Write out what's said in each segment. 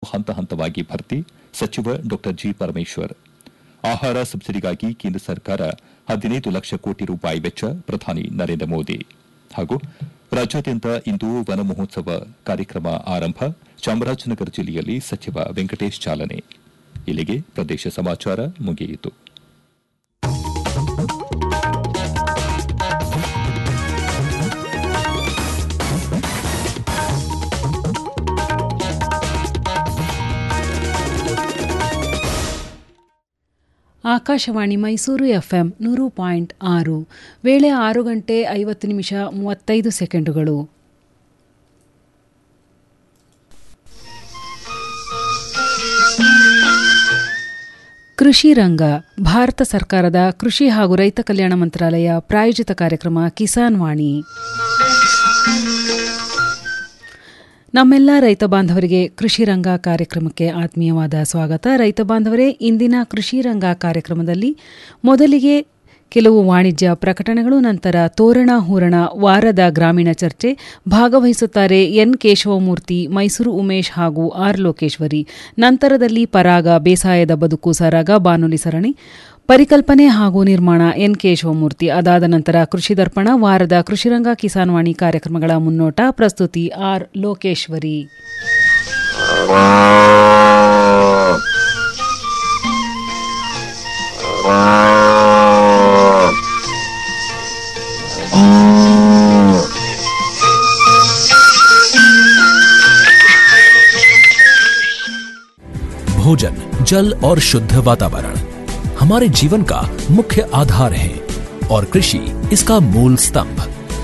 ಹಂತ ಹಂತವಾಗಿ ಭರ್ತಿ ಸಚಿವ ಡಾ ಜಿ ಪರಮೇಶ್ವರ್ ಆಹಾರ ಸಬ್ಸಿಡಿಗಾಗಿ ಕೇಂದ್ರ ಸರ್ಕಾರ ಹದಿನೈದು ಲಕ್ಷ ಕೋಟಿ ರೂಪಾಯಿ ವೆಚ್ಚ ಪ್ರಧಾನಿ ನರೇಂದ್ರ ಮೋದಿ ಹಾಗೂ ರಾಜ್ಯಾದ್ಯಂತ ಇಂದು ವನ ಮಹೋತ್ಸವ ಕಾರ್ಯಕ್ರಮ ಆರಂಭ ಚಾಮರಾಜನಗರ ಜಿಲ್ಲೆಯಲ್ಲಿ ಸಚಿವ ವೆಂಕಟೇಶ್ ಚಾಲನೆ ಇಲ್ಲಿಗೆ ಪ್ರದೇಶ ಸಮಾಚಾರ ಮುಗಿಯಿತು ಆಕಾಶವಾಣಿ ಮೈಸೂರು ಎಫ್ಎಂ ನೂರು ಪಾಯಿಂಟ್ ಆರು ವೇಳೆ ಆರು ಗಂಟೆ ಐವತ್ತು ನಿಮಿಷ ಮೂವತ್ತೈದು ಸೆಕೆಂಡುಗಳು ಕೃಷಿ ರಂಗ ಭಾರತ ಸರ್ಕಾರದ ಕೃಷಿ ಹಾಗೂ ರೈತ ಕಲ್ಯಾಣ ಮಂತ್ರಾಲಯ ಪ್ರಾಯೋಜಿತ ಕಾರ್ಯಕ್ರಮ ಕಿಸಾನ್ ವಾಣಿ ನಮ್ಮೆಲ್ಲ ರೈತ ಬಾಂಧವರಿಗೆ ಕೃಷಿ ರಂಗ ಕಾರ್ಯಕ್ರಮಕ್ಕೆ ಆತ್ಮೀಯವಾದ ಸ್ವಾಗತ ರೈತ ಬಾಂಧವರೇ ಇಂದಿನ ಕೃಷಿ ರಂಗ ಕಾರ್ಯಕ್ರಮದಲ್ಲಿ ಮೊದಲಿಗೆ ಕೆಲವು ವಾಣಿಜ್ಯ ಪ್ರಕಟಣೆಗಳು ನಂತರ ತೋರಣ ಹೂರಣ ವಾರದ ಗ್ರಾಮೀಣ ಚರ್ಚೆ ಭಾಗವಹಿಸುತ್ತಾರೆ ಎನ್ ಕೇಶವಮೂರ್ತಿ ಮೈಸೂರು ಉಮೇಶ್ ಹಾಗೂ ಆರ್ ಲೋಕೇಶ್ವರಿ ನಂತರದಲ್ಲಿ ಪರಾಗ ಬೇಸಾಯದ ಬದುಕು ಸರಾಗ ಬಾನುಲಿ ಸರಣಿ ಪರಿಕಲ್ಪನೆ ಹಾಗೂ ನಿರ್ಮಾಣ ಎನ್ ಕೇಶವಮೂರ್ತಿ ಅದಾದ ನಂತರ ಕೃಷಿ ದರ್ಪಣ ವಾರದ ಕೃಷಿರಂಗ ಕಿಸಾನ್ ವಾಣಿ ಕಾರ್ಯಕ್ರಮಗಳ ಮುನ್ನೋಟ ಪ್ರಸ್ತುತಿ ಆರ್ ಲೋಕೇಶ್ವರಿ भोजन जल और शुद्ध वातावरण हमारे जीवन का मुख्य आधार है और कृषि इसका मूल स्तंभ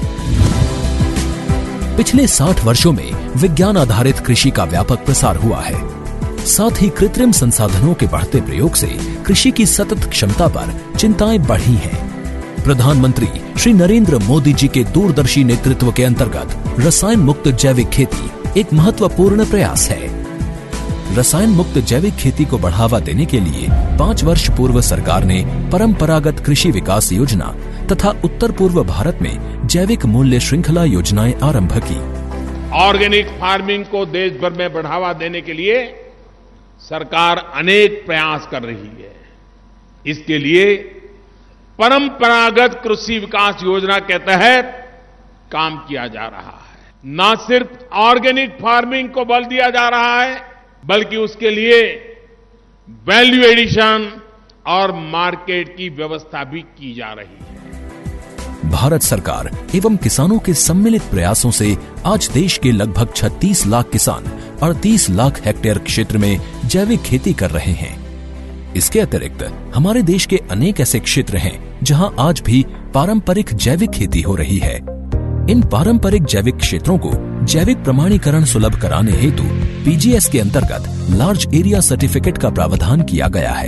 पिछले 60 वर्षों में विज्ञान आधारित कृषि का व्यापक प्रसार हुआ है साथ ही कृत्रिम संसाधनों के बढ़ते प्रयोग से कृषि की सतत क्षमता पर चिंताएं बढ़ी हैं प्रधानमंत्री श्री नरेंद्र मोदी जी के दूरदर्शी नेतृत्व के अंतर्गत रसायन मुक्त जैविक खेती एक महत्वपूर्ण प्रयास है रसायन मुक्त जैविक खेती को बढ़ावा देने के लिए पाँच वर्ष पूर्व सरकार ने परंपरागत कृषि विकास योजना तथा उत्तर पूर्व भारत में जैविक मूल्य श्रृंखला योजनाएं आरंभ की ऑर्गेनिक फार्मिंग को देश भर में बढ़ावा देने के लिए सरकार अनेक प्रयास कर रही है इसके लिए परंपरागत कृषि विकास योजना के तहत काम किया जा रहा है न सिर्फ ऑर्गेनिक फार्मिंग को बल दिया जा रहा है बल्कि उसके लिए वैल्यू एडिशन और मार्केट की व्यवस्था भी की जा रही है भारत सरकार एवं किसानों के सम्मिलित प्रयासों से आज देश के लगभग 36 लाख किसान 38 लाख हेक्टेयर क्षेत्र में जैविक खेती कर रहे हैं इसके अतिरिक्त हमारे देश के अनेक ऐसे क्षेत्र हैं जहां आज भी पारंपरिक जैविक खेती हो रही है इन पारंपरिक जैविक क्षेत्रों को जैविक प्रमाणीकरण सुलभ कराने हेतु पीजीएस के अंतर्गत लार्ज एरिया सर्टिफिकेट का प्रावधान किया गया है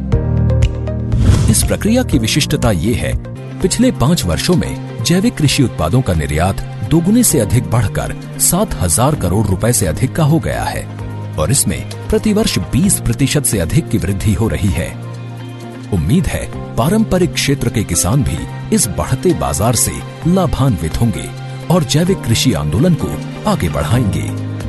इस प्रक्रिया की विशिष्टता ये है पिछले पाँच वर्षों में जैविक कृषि उत्पादों का निर्यात दोगुने से अधिक बढ़कर सात हजार करोड़ रुपए से अधिक का हो गया है और इसमें प्रतिवर्ष 20 प्रतिशत से अधिक की वृद्धि हो रही है उम्मीद है पारंपरिक क्षेत्र के किसान भी इस बढ़ते बाजार से लाभान्वित होंगे और जैविक कृषि आंदोलन को आगे बढ़ाएंगे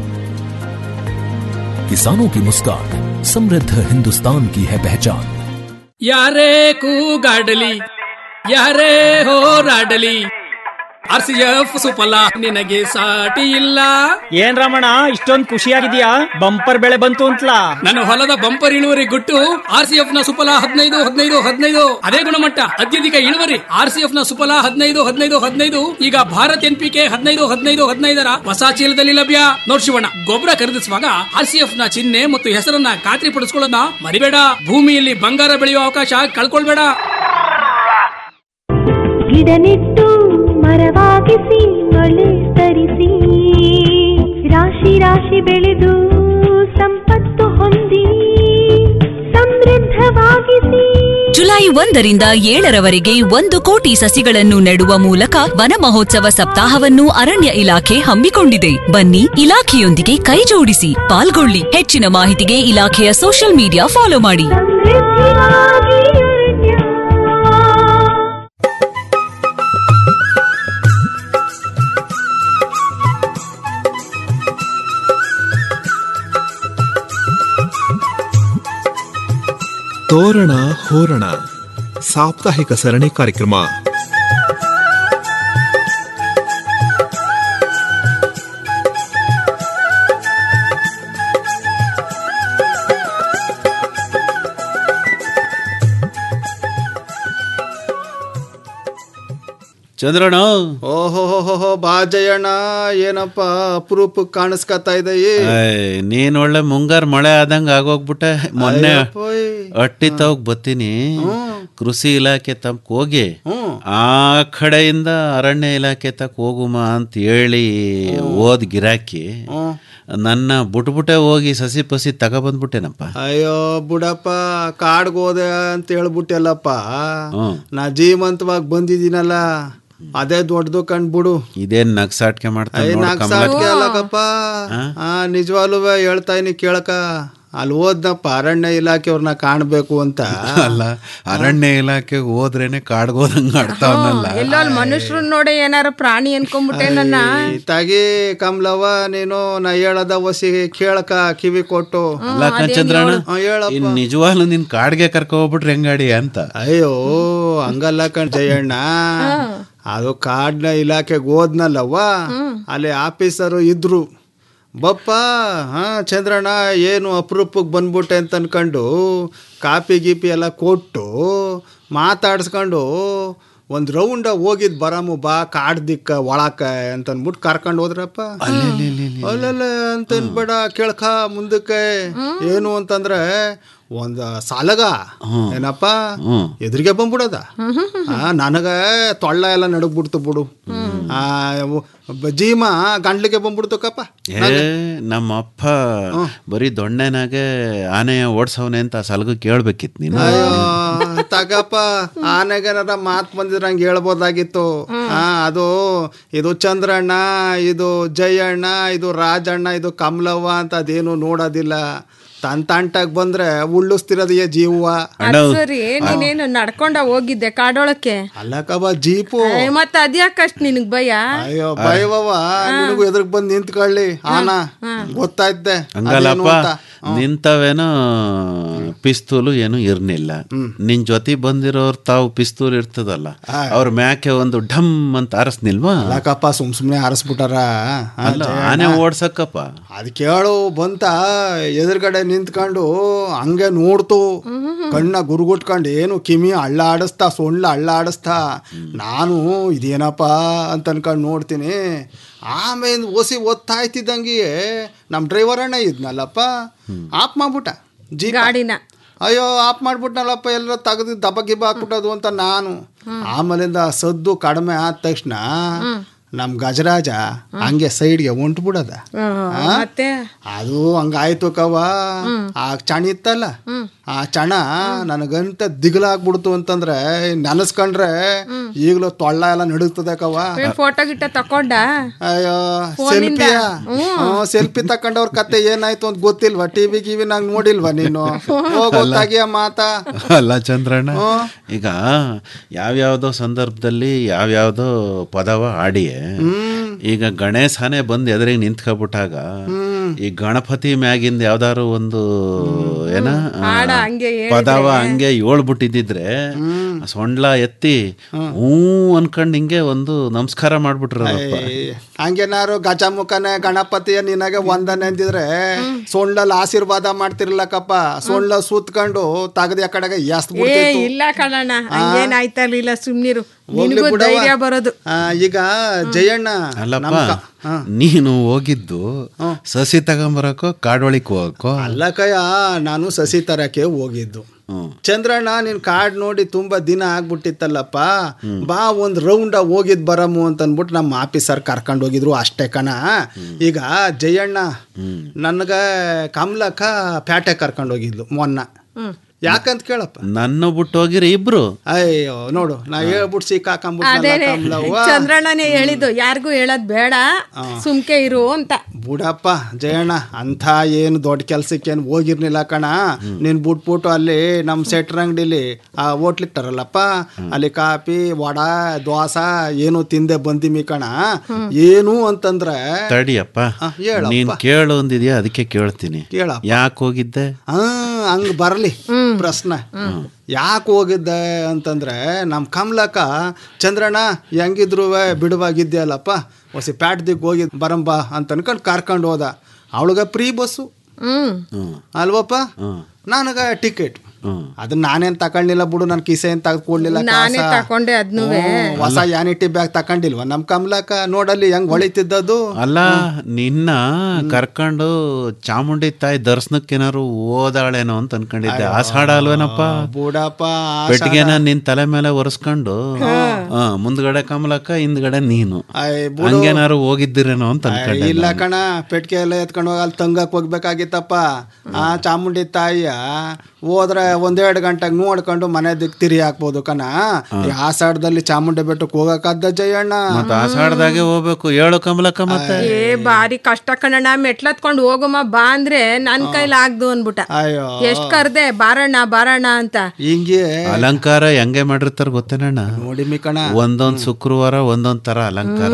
किसानों की मुस्कान समृद्ध हिंदुस्तान की है पहचान ಯಾರೇ ಕೂಗಾಡಲಿ ಯಾರೇ ಹೋರಾಡಲಿ ಆರ್ ಸಿ ಎಫ್ ಸುಫಲ ನಿನಗೆ ಸಾಟಿ ಇಲ್ಲ ಏನ್ ರಮಣ ಇಷ್ಟೊಂದ್ ಖುಷಿಯಾಗಿದ್ಯಾ ಬಂಪರ್ ಬೆಳೆ ಬಂತು ಅಂತಲಾ ನನ್ನ ಹೊಲದ ಬಂಪರ್ ಇಳುವರಿ ಗುಟ್ಟು ಆರ್ ಸಿ ಎಫ್ ನ ಸುಫಲ ಹದಿನೈದು ಹದಿನೈದು ಹದಿನೈದು ಅದೇ ಗುಣಮಟ್ಟ ಅತ್ಯಧಿಕ ಇಳುವರಿ ಆರ್ ಸಿ ಎಫ್ ನ ಸುಫಲ ಹದಿನೈದು ಹದಿನೈದು ಹದಿನೈದು ಈಗ ಭಾರತ್ ಎನ್ ಪಿ ಕೆ ಹದಿನೈದು ಹದಿನೈದು ಹದಿನೈದರ ಹೊಸ ಚೀಲದಲ್ಲಿ ಲಭ್ಯ ನೋಡ್ ಶಿವಣ್ಣ ಗೊಬ್ಬರ ಖರೀದಿಸುವಾಗ ಆರ್ ಸಿ ಎಫ್ ನ ಚಿಹ್ನೆ ಮತ್ತು ಹೆಸರನ್ನ ಖಾತ್ರಿ ಪಡಿಸ್ಕೊಳ್ಳೋದನ್ನ ಮರಿಬೇಡ ಭೂಮಿಯಲ್ಲಿ ಬಂಗಾರ ಬೆಳೆಯುವ ಅವಕಾಶ ಕಳ್ಕೊಳ್ಬೇಡ ಗಿಡ ನೆಟ್ಟು ಮರವಾಗಿಸಿ ಮಳೆ ತರಿಸಿ ರಾಶಿ ರಾಶಿ ಬೆಳೆದು ಸಂಪತ್ತು ಹೊಂದಿ ಸಮೃದ್ಧವಾಗಿಸಿ ಜುಲೈ ಒಂದರಿಂದ ಏಳರವರೆಗೆ ಒಂದು ಕೋಟಿ ಸಸಿಗಳನ್ನು ನೆಡುವ ಮೂಲಕ ವನ ಮಹೋತ್ಸವ ಸಪ್ತಾಹವನ್ನು ಅರಣ್ಯ ಇಲಾಖೆ ಹಮ್ಮಿಕೊಂಡಿದೆ ಬನ್ನಿ ಇಲಾಖೆಯೊಂದಿಗೆ ಕೈ ಜೋಡಿಸಿ ಪಾಲ್ಗೊಳ್ಳಿ ಹೆಚ್ಚಿನ ಮಾಹಿತಿಗೆ ಇಲಾಖೆಯ ಸೋಷಿಯಲ್ ಮೀಡಿಯಾ ಫಾಲೋ ಮಾಡಿ ಸಮೃದ್ಧಿಯಾಗಿ ಅರಣ್ಯ ತೋರಣ ಹೋರಣ ಸಾಪ್ತಾಹಿಕ ಸರಣಿ ಕಾರ್ಯಕ್ರಮ ಚಂದ್ರಣ್ಣ ಓಹೋ ಬಾ ಜಯಣ್ಣ ಏನಪ್ಪ ಅಪರೂಪಕ್ಕೆ ಕಾಣಿಸ್ಕತ್ತಾ ಇದೆ ಏಯ್, ನೀನ್ ಒಳ್ಳೆ ಮುಂಗಾರು ಮಳೆ ಆದಂಗ ಆಗೋಗ್ಬಿಟ್ಟೆ ಮೊನ್ನೆ ಅಯ್ಯಪ್ಪೋಯ್. ಅಟ್ಟಿ ತವಕ್ ಬತ್ತೀನಿ ಕೃಷಿ ಇಲಾಖೆ ತಮ್ಕ್ ಹೋಗಿ ಆ ಕಡೆಯಿಂದ ಅರಣ್ಯ ಇಲಾಖೆ ತಕ್ ಹೋಗುಮ ಅಂತ ಹೇಳಿ ಓದ್ ಗಿರಾಕಿ ನನ್ನ ಬುಟ್ಬುಟೆ ಹೋಗಿ ಸಸಿ ಪಸಿ ತಗೊಬಂದ್ಬಿಟ್ಟೆನಪ್ಪ ಅಯ್ಯೋ ಬುಡಪ್ಪ ಕಾಡ್ಗೆ ಹೋದೆ ಅಂತ ಹೇಳ್ಬಿಟ್ಟೆಲ್ಲಪ್ಪ ಹ್ಮ್. ನಾ ಜೀವಂತವಾಗಿ ಬಂದಿದ್ದೀನಲ್ಲ ಅದೇ ದೊಡ್ಡದು ಕಂಡ್ಬಿಡು ಇದೇನ್ ನಗ್ಸಾಟ್ಕೆ ಮಾಡ್ತಾನೆ ಅಯ್ಯ ನೋಡು ನಾಕ್ಸಾಟ್ಕೆ ಕಮಲ ಅಲ್ಲಕಪ್ಪ ಆ ನಿಜವಾಗ್ಲೂ ಹೇಳ್ತಾ ಇದೀನಿ ಕೇಳಕ ಅಲ್ಲಿ ಹೋದ್ನಪ್ಪ ಅರಣ್ಯ ಇಲಾಖೆಯವ್ರನ್ನ ಕಾಣ್ಬೇಕು ಅಂತ ಅಲ್ಲ ಅರಣ್ಯ ಇಲಾಖೆಗೆ ಹೋದ್ರೇನೆ ಕಾಡ್ಗೋದಂಗ ಆಡ್ತಾವನಲ್ಲ ಎಲ್ಲೋ ಅಲ್ಲಿ ಮನುಷ್ಯರು ನೋಡಿ ಏನಾರ ಪ್ರಾಣಿ ಅನ್ಕೊಂಡ್ಬಿಟ್ಟೆ ನನ್ನ ಈ ತಾಗಿ ಕಮ್ಲವ್ವ ನೀನು ನಾ ಹೇಳದ ಒಸಿ ಕೇಳಕ ಕಿವಿ ಕೊಟ್ಟು ಅಲ್ಲ ಚಂದ್ರಣ್ಣ ಹಾ, ಹೇಳಪ್ಪ ಇನ್ ನಿಜವಾಗ್ಲೂ ನಿನ್ ಕಾಡ್ಗೆ ಕರ್ಕೊ ಹೋಗ್ಬಿಟ್ರೆ ಹೆಂಗಾಡಿ ಅಂತ ಅಯ್ಯೋ ಹಂಗಲ್ಲ ಕಣ್ ಜಯಣ್ಣ ಅದು ಕಾಡ್ನ ಇಲಾಖೆಗೆ ಹೋದ್ನಲ್ಲವ್ವ ಅಲ್ಲಿ ಆಫೀಸರು ಇದ್ರು ಬಪ್ಪ ಹಾ ಚಂದ್ರಣ್ಣ ಏನು ಅಪರೂಪಕ್ಕೆ ಬಂದ್ಬಿಟ್ಟೆ ಅಂತ ಅನ್ಕೊಂಡು ಕಾಪಿ ಗೀಪಿ ಎಲ್ಲ ಕೊಟ್ಟು ಮಾತಾಡ್ಸ್ಕೊಂಡು ಒಂದು ರೌಂಡ ಹೋಗಿದ್ ಬರಮು ಬಾ ಕಾಡ್ ದಿಕ್ಕ ಒಳಕ ಅಂತ ಅಂದ್ಬಿಟ್ಟು ಕರ್ಕೊಂಡು ಹೋದ್ರಪ್ಪ ಅಲ್ಲಲ್ಲ ಅಂತ ಅನ್ಬೇಡ ಕೇಳ್ಕ ಮುಂದಕ್ಕೆ ಏನು ಅಂತಂದ್ರೆ ಒಂದ್ ಸಾಲಗ ಏನಪ್ಪ ಎದುರಿಗೆ ಬಂದ್ಬಿಡೋದ ಆ, ನನಗ ತೊಳ್ಳ ಎಲ್ಲ ನಡಗ್ಬಿಡ್ತು ಬಿಡು ಆ ಬ- ಜೀಮ ಗಂಡ್ಲಿಗೆ ಬಂದ್ಬಿಡ್ತು ಕಪ್ಪ ಏ ನಮ್ಮ ಅಪ್ಪ ಬರೀ ದೊಣ್ಣೆನಾಗೆ ಆನೆಯ ಓಡ್ಸವನೆ ಅಂತ ಸಲಗು ಕೇಳ್ಬೇಕಿತ್ತು ನೀನು ಅಯ್ಯೋ ತಗಪ್ಪ ಆನೆಗೇನಾರ ಮಾತ್ ಬಂದಿದ್ರೆ ಹಂಗೆ ಹೇಳ್ಬೋದಾಗಿತ್ತು ಆ ಅದು ಇದು ಚಂದ್ರಣ್ಣ ಇದು ಜಯಣ್ಣ ಇದು ರಾಜಣ್ಣ ಇದು ಕಮಲವ್ವ ಅಂತ ಅದೇನು ನೋಡೋದಿಲ್ಲ ತನ್ ತಂಟಾಗ್ ಬಂದ್ರೆ ಉಳ್ಳಿಸ್ತಿರೋದೆಯೇ ಜೀವ ಅದ್ ಸರಿ ನೀನೇನು ನಡ್ಕೊಂಡ ಹೋಗಿದ್ದೆ ಕಾಡೊಳಕ್ಕೆ ಅಲ್ಲ ಕಬ ಜೀಪು ಏ, ಮತ್ತ ಅದ್ಯಾಕಷ್ಟ್ ನಿನಗ್ ಭಯ ಅಯ್ಯೋ ಭಯವವ ನಿನಗೂ ಎದುರಿಗೆ ಬಂದು ನಿಂತ್ಕೊಳ್ಳಿ ಆನ ಗೊತ್ತಾಯ್ತೆ ಅದೇನು ಹಂಗಲ್ಲಪ್ಪ ಅಂತ. ನಿಂತವೇನೋ ಪಿಸ್ತೂಲು ಏನು ಇರ್ನಿಲ್ಲ ನಿನ್ ಜೊತೆ ಬಂದಿರೋರ್ ತಾವು ಪಿಸ್ತೂಲ್ ಇರ್ತದಲ್ಲ ಅವ್ರ ಮ್ಯಾಕೆ ಒಂದು ಢಮ್ ಅಂತ ಆರಸ್ನಿಲ್ವಾ ಅಲ್ಲಕಪ್ಪ ಸುಮ್ ಸುಮ್ನೆ ಹಾರಿಸ್ಬಿಟ್ಟಾರ ಅಲ್ಲ ಆನೆ ಓಡ್ಸಕ್ಕಪ್ಪ ಅದ್ ಕೇಳು ಬಂತ ಎದುರುಗಡೆ ನಿಂತ್ಕೊಂಡು ಹಂಗೆ ನೋಡ್ತು ಕಣ್ಣ ಗುರುಗುಟ್ಕೊಂಡು ಏನು ಕಿಮಿ ಹಳ್ಳ ಆಡಿಸ್ತಾ ಸೊಳ್ಳ ಹಳ್ಳ ಆಡಿಸ್ತಾ ನಾನು ಇದೇನಪ್ಪ ಅಂತ ಅನ್ಕೊಂಡು ನೋಡ್ತೀನಿ ಆಮೇಲೆ ಓಸಿ ಒತ್ತಾಯ್ತಿದ್ದಂಗೆ ನಮ್ಮ ಡ್ರೈವರ್ ಅಣ್ಣ ಇದ್ನಲ್ಲಪ್ಪ ಆಫ್ ಮಾಡ್ಬಿಟ್ಟ ಜೀ ಗಾಡಿನ ಅಯ್ಯೋ ಆಫ್ ಮಾಡ್ಬಿಟ್ನಲ್ಲಪ್ಪ ಎಲ್ಲ ತೆಗೆದು ದಬ ಗಿಬ ಹಾಕ್ಬಿಟ್ಟದು ಅಂತ ನಾನು ಆಮೇಲಿಂದ ಸದ್ದು ಕಡಿಮೆ ಆದ ತಕ್ಷಣ ನಮ್ಮ ಗಜರಾಜ ಹಂಗೆ ಸೈಡ್ಗೆ ಹೊಂಟು ಬಿಡದ ಮತ್ತೆ ಅದು ಹಂಗಾಯ್ತು ಕವ ಆ ಚಣ ಇತ್ತಲ್ಲ ಆ ಚಣ ನನಗಂತ ದಿಗಲಾಗ್ಬಿಡ್ತು ಅಂತಂದ್ರೆ ನೆನೆಸ್ಕೊಂಡ್ರೆ ಈಗಲೂ ತೊಳ್ಳ ಎಲ್ಲ ನಡುಗ್ತದೆ ಕವ ಫೋಟೋ ಗಿಟ್ಟ ತಕೊಂಡ ಅಯ್ಯೋ ಫೋನಿಂದ? ಸೆಲ್ಫಿಯ ಸೆಲ್ಫಿ ತಕೊಂಡವ್ರ ಕತೆ ಏನಾಯ್ತು ಅಂತ ಗೊತ್ತಿಲ್ವಾ ಟಿವಿ ಗಿವಿ ನಂಗೆ ನೋಡಿಲ್ವಾ ನೀನು ಹೋಗೋತ್ತಾಗಿಯ ಮಾತಾ ಅಲ್ಲ ಚಂದ್ರಣ್ಣ ಈಗ ಯಾವ್ಯಾವ್ದೋ ಸಂದರ್ಭದಲ್ಲಿ ಯಾವ್ಯಾವ್ದೋ ಪದವ ಆಡಿಯೇ ಈಗ ಗಣೇಶನೇ ಬಂದು ಎದುರಿಗೆ ನಿಂತ್ಕೊಬಿಟ್ಟಾಗ ಈ ಗಣಪತಿ ಮ್ಯಾಗಿಂದ ಯಾವ್ದಾರು ಒಂದು ಏನ ಆ, ಹಾಡ ಹಂಗೆ ಪದವ ಹಂಗೆ ಏಳ್ಬಿಟ್ಟಿದ್ರೆ ಸೊಂಡ್ಲ ಎತ್ತಿ ಹ್ಞೂ ಅನ್ಕೊಂಡ್ ಹಿಂಗೆ ಒಂದು ನಮಸ್ಕಾರ ಮಾಡ್ಬಿಟ್ರಪ್ಪ ಹಂಗೇನಾರು ಗಜಮುಖನೇ ಗಣಪತಿಯ ನಿನಗೆ ಒಂದನೆ ಅಂದಿದ್ರೆ ಸೊಂಡ್ಲಲ್ಲಿ ಆಶೀರ್ವಾದ ಮಾಡ್ತಿರ್ಲಕ್ಕಪ್ಪ ಸೊಂಡ್ಲ ಸುತ್ಕೊಂಡು ತಗದ ಕಡೆಗೆ ಎಸ್ತ್ ಏ ಇಲ್ಲ ಕಣಣ್ಣ ಹಂಗೇನ್ ಆಯ್ತಾ ಇರ್ಲಿಲ್ಲ ಸುಮ್ನಿರು ನಿನಗೂ ಬಿಡವ್ವ. ಧೈರ್ಯ ಬರೋದು ಆ, ಈಗ ಜಯಣ್ಣ ಅಲ್ಲಪ್ಪ ನೀನು ಹೋಗಿದ್ದು ಸಸಿ ತಗೊಂಬರಕೋ ಕಾಡೊಳಿಕ್ ಹೋಗಕ್ಕೋ ಅಲ್ಲ ಕಯ್ಯ ನಾನು ಸಸಿ ತರಕ್ಕೆ ಹೋಗಿದ್ದು ಚಂದ್ರಣ್ಣ ನಿನ್ ಕಾರ್ಡ್ ನೋಡಿ ತುಂಬಾ ದಿನ ಆಗ್ಬಿಟ್ಟಿತ್ತಲ್ಲಪ್ಪ ಬಾ ಒಂದ್ ರೌಂಡ ಹೋಗಿದ್ ಬರಮು ಅಂತ ಅನ್ಬಿಟ್ಟು ನಮ್ಮ ಆಫೀಸರ್ ಕರ್ಕೊಂಡು ಹೋಗಿದ್ರು ಅಷ್ಟೇ ಕಣ ಈಗ ಜಯಣ್ಣ ನನ್ಗ ಕಮಲಕ್ಕ ಪ್ಯಾಟೆ ಕರ್ಕೊಂಡು ಹೋಗಿದ್ಲು ಮೊನ್ನ ಯಾಕಂತ ಕೇಳಪ್ಪ ನನ್ನ ಬಿಟ್ಟು ಹೋಗಿರಿ ಇಬ್ರು ಅಯ್ಯೋ ನೋಡು ನಾ ಹೇಳ್ಬಿಟ್ಟು ಸಿಕ್ಕಾಕೊಂಬಿಟ್ನಲ್ಲ ಅದೇ ಕಮಲವ್ವ ಚಂದ್ರಣ್ಣನೇ ಹೇಳಿದ್ದು ಯಾರಿಗೂ ಹೇಳೋದ್ ಬೇಡ ಸುಮ್ಕೆ ಇರು ಅಂತ ಬುಡಪ್ಪ ಜಯಣ್ಣ ಅಂಥ ಏನು ದೊಡ್ಡ ಕೆಲ್ಸಕ್ಕೇನು ಹೋಗಿರ್ನಿಲ್ಲ ಕಣ ನೀನು ಬಿಟ್ಬಿಟ್ಟು ಅಲ್ಲಿ ನಮ್ಮ ಸೆಟ್ರ್ ಅಂಗಡಿಲಿ ಆ ಹೋಟ್ಲಿಟ್ಟಾರಲ್ಲಪ್ಪ ಅಲ್ಲಿ ಕಾಫಿ ವಡ ದೋಸೆ ಏನು ತಿಂದೆ ಬಂದಿಮಿ ಕಣ ಏನು ಅಂತಂದ್ರೆ ತಡಿಯಪ್ಪ ಹೇಳಪ್ಪ. ನೀನ್ ಕೇಳು ಅಂದಿದ್ಯಾ ಅದಕ್ಕೆ ಕೇಳ್ತೀನಿ ಕೇಳಪ್ಪ. ಯಾಕೆ ಹೋಗಿದ್ದೆ ಆ ಹಂಗ್ ಬರ್ಲಿ ಪ್ರಶ್ನೆ ಯಾಕೆ ಹೋಗಿದ್ದೆ ಅಂತಂದ್ರೆ ನಮ್ಮ ಕಮಲಕ್ಕ ಚಂದ್ರಣ್ಣ ಹೆಂಗಿದ್ರು ಬಿಡುವಾಗಿದ್ಯಲ್ಲಪ್ಪ ಹೊಸಿ ಪ್ಯಾಟ್ದಿಗ್ ಹೋಗಿ ಬರಂಬ ಅಂತ ಅನ್ಕೊಂಡು ಕರ್ಕೊಂಡು ಹೋದ ಅವಳಿಗೆ ಫ್ರೀ ಬಸ್ಸು ಹ್ಮ್ ಅಲ್ವಪ್ಪ ನನಗೆ ಟಿಕೆಟ್ ಅದನ್ನ ನಾನೇನ್ ತಗೊಂಡಿಲ್ಲ ಬಿಡು ನನ್ನ ಕಿಸೆ ಏನ್ ತೆಗೆದು ಕೊಡ್ಲಿಲ್ಲ ನಾನೇ ಕಾಸ. ತಕೊಂಡೆ ಅದ್ನುವೆ ಹ್ಮ್, ಹೊಸ ಯಾನಿಟಿ ಬ್ಯಾಗ್ ತಕೊಂಡಿಲ್ವಾ ನಮ್ ಕಮಲಕ್ಕ ನೋಡಲ್ಲಿ ಹೆಂಗ್ ಹೊಳಿತಿದ್ದದು ಅಲ್ಲ ನಿನ್ನ ಕರ್ಕೊಂಡು ಚಾಮುಂಡಿ ತಾಯಿ ದರ್ಶನಕ್ಕೇನಾರು ಓದಾಳೇನೋ ಅಂತ ಅನ್ಕೊಂಡಿದ್ದೆ ಆಷಾಢ ಅಲ್ವೇನಪ್ಪ ಬೂಡಪ್ಪ ಪೆಟ್ಟಿಗೆನ ನಿನ್ ತಲೆ ಮೇಲೆ ಒರೆಸ್ಕೊಂಡು ಆ, ಮುಂದ್ಗಡೆ ಕಮಲಕ್ಕ ಹಿಂದ್ಗಡೆ ನೀನು ಬುಡು. ಹಂಗೇನಾರು ಹೋಗಿದ್ದೀರೇನೋ ಅಂತ ಅನ್ಕೊಂಡೆ ಇಲ್ಲ ಕಣ ಪೆಟ್ಕೆ ಎಲ್ಲ ಎತ್ಕೊಂಡು ಹೋಗಿ ಅಲ್ಲಿ ತಂಗಕ್ ಹೋಗ್ಬೇಕಾಗಿತ್ತಪ್ಪ ಆ ಚಾಮುಂಡಿ ತಾಯಿಯ ಹೋದ್ರೆ ಒಂದೆರಡು ಗಂಟೆಗೆ ನೋಡ್ಕೊಂಡು ಮನೆ ದಿಕ್ ತಿರಿ ಹಾಕ್ಬೋದು ಕಣ ಈ ಆಷಾಢದಲ್ಲಿ ಚಾಮುಂಡಿ ಬೆಟ್ಟಕ್ಕೆ ಹೋಗಕ್ಕಾದ ಜಯಣ್ಣ ಮತ್ತೆ ಆಷಾಢದಾಗೆ ಹೋಗ್ಬೇಕು ಹೇಳು ಕಮಲಕ್ಕ ಮತ್ತೆ ಏ ಬಾರಿ ಕಷ್ಟ ಕಣಣ್ಣ ಮೆಟ್ಲತ್ಕೊಂಡು ಹೋಗಮ್ಮ ಬಾ ಅಂದ್ರೆ ನನ್ ಕೈಲಿ ಆಗ್ದು ಅನ್ಬಿಟ್ಟ ಅಯ್ಯೋ ಎಷ್ಟ್ ಕರ್ದೆ ಬಾರಣ್ಣ ಬಾರಣ್ಣ ಅಂತ ಹಿಂಗೆ ಅಲಂಕಾರ ಹೆಂಗೆ ಮಾಡಿರ್ತಾರ ಗೊತ್ತೇನಣ್ಣ ನೋಡಿ ಮಿ ಕಣ ಒಂದೊಂದ್ ಶುಕ್ರವಾರ ಒಂದೊಂದ್ ತರ ಅಲಂಕಾರ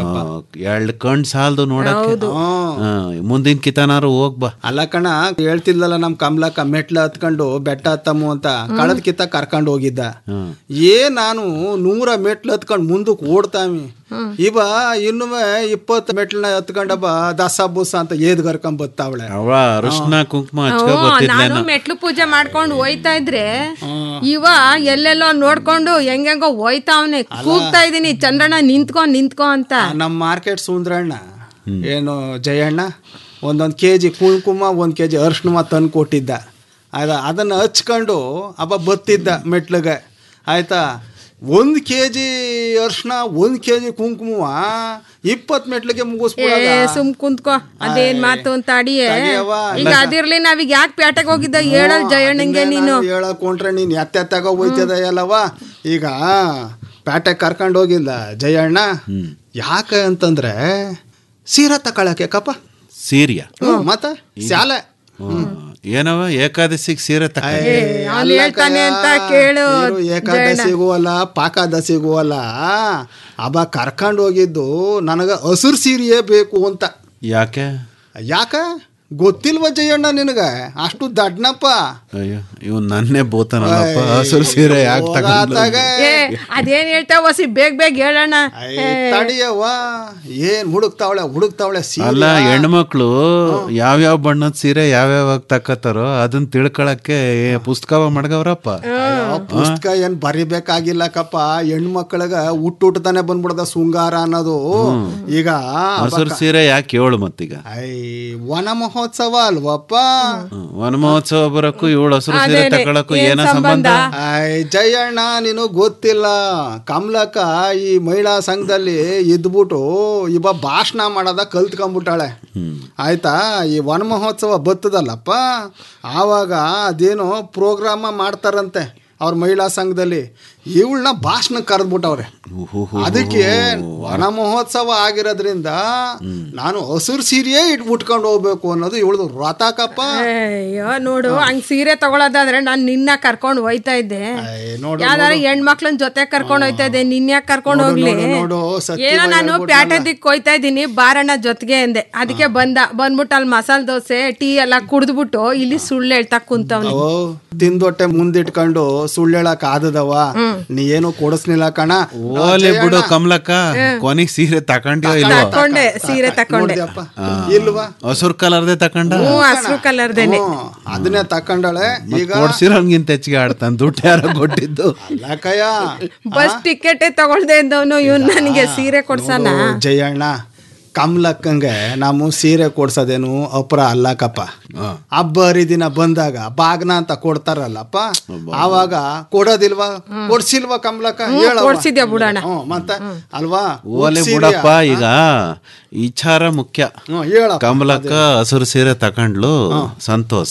ಎರಡ್ ಕಣ್ ಸಾಲ್ದು ನೋಡಕ್ಕೆ ಆ, ಮುಂದಿನ ಕಿತನಾರು ಹೋಗ್ಬಾ ಅಲ್ಲ ಕಣ ಹೇಳ್ತಿದ್ಲಲ್ಲ ನಮ್ ಕಮಲಕ್ಕ ಮೆಟ್ಲ ಹತ್ಕೊಂಡು ಬೆಟ್ಟ ಹತ್ತಮ್ಮು ಅಂತ ಕಳೆದ ಕಿತ್ತ ಕರ್ಕೊಂಡು ಹೋಗಿದ್ದ ಏ ನಾನು ನೂರ ಮೆಟ್ಲು ಹತ್ಕೊಂಡು ಮುಂದಕ್ಕೆ ಓಡ್ತಾಮಿ ಇವ ಇನ್ನೂ ಇಪ್ಪತ್ತು ಮೆಟ್ಲನ್ನ ಹತ್ಕೊಂಡಬ್ಬ ದಸ ಬುಸ ಅಂತ ಏದ್ ಕರ್ಕೊಂಡ್ ಬತ್ತಾವಳೆ ಅವ ಅರಿಶಿನ ಕುಂಕುಮ ಹಚ್ಕೊ ಹ್ಞೂ, ನಾನು ಬರ್ತಿದ್ಲೇನೋ ಮೆಟ್ಲು ಪೂಜೆ ಮಾಡ್ಕೊಂಡು ಹೋಯ್ತಾ ಇದ್ರೆ ಇವ ಎಲ್ಲೆಲ್ಲೋ ನೋಡ್ಕೊಂಡು ಹೆಂಗೆಂಗೋ ಹೋಯ್ತಾವ್ನೆ ಕೂಗ್ತಾ ಇದೀನಿ ಚಂದ್ರಣ್ಣ ನಿಂತ್ಕೊ ನಿಂತ್ಕೊ ಅಂತ ನಮ್ಮ ಮಾರ್ಕೆಟ್ ಸುಂದ್ರಣ್ಣ ಏನು ಜಯಣ್ಣ ಒಂದೊಂದು ಕೆ ಜಿ ಕುಂಕುಮ ಒಂದು ಕೆ ಜಿ ಅರ್ಶಿನ ತಂದು ಕೊಟ್ಟಿದ್ದ ಅದ ಅದನ್ನು ಹಚ್ಕೊಂಡು ಅಬ್ಬ ಬತ್ತಿದ್ದ ಮೆಟ್ಲಿಗೆ ಆಯ್ತಾ ಒಂದು ಕೆ ಜಿ ಅರ್ಶಿನ ಒಂದು ಕೆ ಜಿ ಕುಂಕುಮ ಇಪ್ಪತ್ತು ಮೆಟ್ಲಿಗೆ ಏ ಮುಗಿಸ್ಬಿಡೋದ ಸುಮ್ ಕುಂತ್ಕೋ ಅದೇನ್ ಮಾತು ಅಂತ ಅಡಿಯೇ ತಡಿಯವ್ವ. ಈಗ ಅದಿರ್ಲಿ ನಾವೀಗ ಯಾಕೆ ಪೇಟೆಗೆ ಹೋಗಿದ್ದ ಹೇಳಲ್ ಜಯಣ್ಣಂಗೆ ನೀನು ಹೇಳಕೊಂಡ್ರೆ ನೀನು ಎತ್ತೆತ್ತಾಗ ಹೋಯ್ತದ ಅಲ್ಲವ ಈಗ ಪ್ಯಾಟೆಗೆ ಕರ್ಕೊಂಡು ಹೋಗಿಲ್ಲ ಜಯಣ್ಣ ಯಾಕೆ ಅಂತಂದ್ರೆ ಸೀರೆ ತಗೊಳಕ್ಕೆ ಕಪ್ಪ ಸೀರಿಯ ಹ್ಮ್, ಮತ್ತ ಶಾಲೆ ಏನವ ಏಕಾದಶಿಗೆ ಸೀರೆ ತಕ ಅವ್ನು ಹೇಳ್ತಾನೆ ಅಂತ ಕೇಳು ಇವ್ರು ಏಕಾದಶಿಗೂ ಅಲ್ಲ ಪಾಕಾದಶಿಗೂ ಅಲ್ಲ ಅಬ್ಬ ಕರ್ಕೊಂಡು ಹೋಗಿದ್ದು ನನಗೆ ಹಸುರು ಸೀರೆಯೇ ಬೇಕು ಅಂತ ಯಾಕೆ ಯಾಕ ಗೊತ್ತಿಲ್ವ ಜಯಣ್ಣ ನಿನಗ ಅಷ್ಟು ದಡ್ನಪ್ಪ ಅಯ್ಯೋ ಇವ್ ನನ್ನೇ ಬೋತನಲ್ಲಪ್ಪ ಹಸಿರು ಸೀರೆ ಯಾಕೆ ತಗೊಂಡ್ಲು ಹೋಗಾತಾಗ ಏ ಅದೇನ್ ಹೇಳ್ತಾವ ಹೊಸಿ ಬೇಗ ಬೇಗ ಹೇಳೋಣ ತಡಿಯವ್ವ ಏನ್ ಹುಡುಕ್ತಾವಳೆ ಹುಡುಕ್ತಾವಳೆ ಅಲ್ಲ ಸೀರೆ ಹೆಣ್ಮಕ್ಳು ಯಾವ್ಯಾವ ಬಣ್ಣದ ಸೀರೆ ಯಾವ್ಯಾವ ತಕ್ಕತ್ತಾರೋ ಅದನ್ನ ತಿಳ್ಕೊಳಕ್ಕೆ ಪುಸ್ತಕ ಮಡ್ಗವ್ರಪ್ಪ ಪುಸ್ತಕ ಏನ್ ಬರಿಬೇಕಾಗಿಲ್ಲಕಪ್ಪ ಹೆಣ್ಮಕ್ಳಿಗ ಹುಟ್ಟುಟ್ಟತಾನೆ ಬಂದ್ಬಿಡದ ಶೃಂಗಾರ ಅನ್ನೋದು ಈಗ ಹಸಿರು ಸೀರೆ ಯಾಕೆ ಹೇಳು ಮತ್ತೀಗ ಐ ವನ ಮಹೋತ್ಸವ ಅಲ್ವಪ್ಪ ಹ್ಮ್. ವನ ಮಹೋತ್ಸವ ಬರಕ್ಕೂ ಇವಳು ಹಸಿರು ಸೀರೆ ತಗೊಳಕ್ಕೂ ಏನ ಸಂಬಂಧ ಐ ಜಯಣ್ಣ ನೀನು ಗೊತ್ತಿಲ್ಲ ಕಮಲಕ್ಕ ಈ ಮಹಿಳಾ ಸಂಘದಲ್ಲಿ ಇದ್ಬಿಟ್ಟು ಇವ ಭಾಷಣ ಮಾಡೋದ ಕಲ್ತ್ಕೊಂಡ್ಬಿಟ್ಟಾಳೆ ಆಯ್ತಾ ಈ ವನ ಮಹೋತ್ಸವ ಬತ್ತದಲ್ಲಪ್ಪ ಆವಾಗ ಅದೇನೋ ಪ್ರೋಗ್ರಾಮ ಮಾಡ್ತಾರಂತೆ ಅವ್ರ ಮಹಿಳಾ ಸಂಘದಲ್ಲಿ ಇವಳನ್ನ ಭಾಷಣ ಕರೆದ್ಬಿಟ್ಟವ್ರೆ ಅದಕ್ಕೆ ವನ ಮಹೋತ್ಸವ ಆಗಿರೋದ್ರಿಂದ ನಾನು ಹಸುರು ಸೀರೆಯೇ ಇಟ್ ಉಟ್ಕೊಂಡು ಹೋಗ್ಬೇಕು ಅನ್ನೋದು ಇವಳದು ವ್ರತಕಪ್ಪ ಅಯ್ಯೋ ನೋಡು ಹಂಗ್ ಸೀರೆ ತಗೊಳೋದಾದ್ರೆ ನಾನ್ ನಿನ್ನ ಕರ್ಕೊಂಡ್ ಹೋಯ್ತಾ ಇದ್ದೆ ನೋಡು, ಯಾವ್ದಾರ ಹೆಣ್ಮಕ್ಳನ್ ಜೊತೆ ಕರ್ಕೊಂಡ್ ಹೋಯ್ತಾ ಇದ್ದೆ ನಿನ್ ಯಾಕೆ ಕರ್ಕೊಂಡ್ ನೋಡು, ಹೋಗ್ಲಿ ನೋಡು, ನೋಡು, ಸತ್ಯವಾಗಿ ಏನೋ ನಾನು ಹೇಳ್ಬಿಟ್ನಲ್ಲ. ಪ್ಯಾಟೆ ದಿಕ್ ಹೋಯ್ತಾ ಇದ್ದೀನಿ ಬಾರಣ್ಣ ಜೊತೆಗೆ ಅಂದೆ ಅದಕ್ಕೆ ಬಂದ ಬಂದ್ಬಿಟ್ಟು ಅಲ್ಲಿ ಮಸಾಲೆ ದೋಸೆ ಟೀ ಎಲ್ಲ ಕುಡ್ದ್ಬಿಟ್ಟು ಇಲ್ಲಿ ಸುಳ್ಳು ಹೇಳ್ತಾ ಕುಂತವ್ನಿ ಓ ತಿಂದೊಟ್ಟೆ ಮುಂದಿಟ್ಕೊಂಡು ಸುಳ್ಳು ಹೇಳಕ್ ಆದದವ ನೀ ಏನು ಕೊಡಿಸ್ನಿಲ್ಲ ಕಣ ಓಲಿ ಬಿಡು ಕಮಲಕ್ಕ ಕೊನೆಗ್ ಸೀರೆ ತಕೊಂಡ್ಯೋ ಇಲ್ವೋ ತಕೊಂಡೆ ಸೀರೆ ತಕೊಂಡೆ ನೋಡ್ದ್ಯಪ್ಪ? ಇಲ್ವಾ ಹಸುರು ಕಲರ್ದೇ ತಕೊಂಡ ಹ್ಞೂ ಹಸ್ರು ಕಲರ್ದೇನೆ ಹ್ಮ್, ಅದನ್ನೇ ತಕೊಂಡಳೆ ಈಗ ಕೊಡ್ಸಿರೋನ್ಗಿಂತ ಹೆಚ್ಚಿಗೆ ಆಡ್ತಾನೆ ದುಡ್ಡು ಯಾರೋ ಕೊಟ್ಟಿದ್ದು ಲಕಯ್ಯ ಬಸ್ ಟಿಕೆಟ್ ತಗೊಳ್ದೆ ಇದ್ದವನು ಇವ್ನು ನನಗೆ ಸೀರೆ ಕೊಡ್ಸಣ ಜಯಣ್ಣ ಕಮ್ಲಕ್ಕಂಗೆ ನಾವು ಸೀರೆ ಕೊಡ್ಸೋದೇನು ಅಪರ ಅಲ್ಲಕಪ್ಪ ಹಬ್ಬ ಹರಿದಿನ ಬಂದಾಗ ಬಾಗ್ನ ಅಂತ ಕೊಡ್ತಾರಲ್ಲಪ್ಪ ಆವಾಗ ಕೊಡೋದಿಲ್ವಾ ಕೊಡ್ಸಿಲ್ವಾ ಕಮ್ಲಕ್ಕ ಹೇಳವ್ವ. ಕೊಡ್ಸಿದ್ಯಾ ಬಿಡೋಣ ಹ್ಮ್, ಮತ್ತೆ ಅಲ್ವಾ ಓಲೆ ಉಟ್ ಬಿಡಪ್ಪ ಸೀರೆಯ? ಈಗ ವಿಚಾರ ಮುಖ್ಯ ಹ್ಮ್, ಹೇಳಪ್ಪ. ಕಮಲಕ್ಕ ಹಸಿರು ಸೀರೆ ತಕೊಂಡ್ಲು ಸಂತೋಷ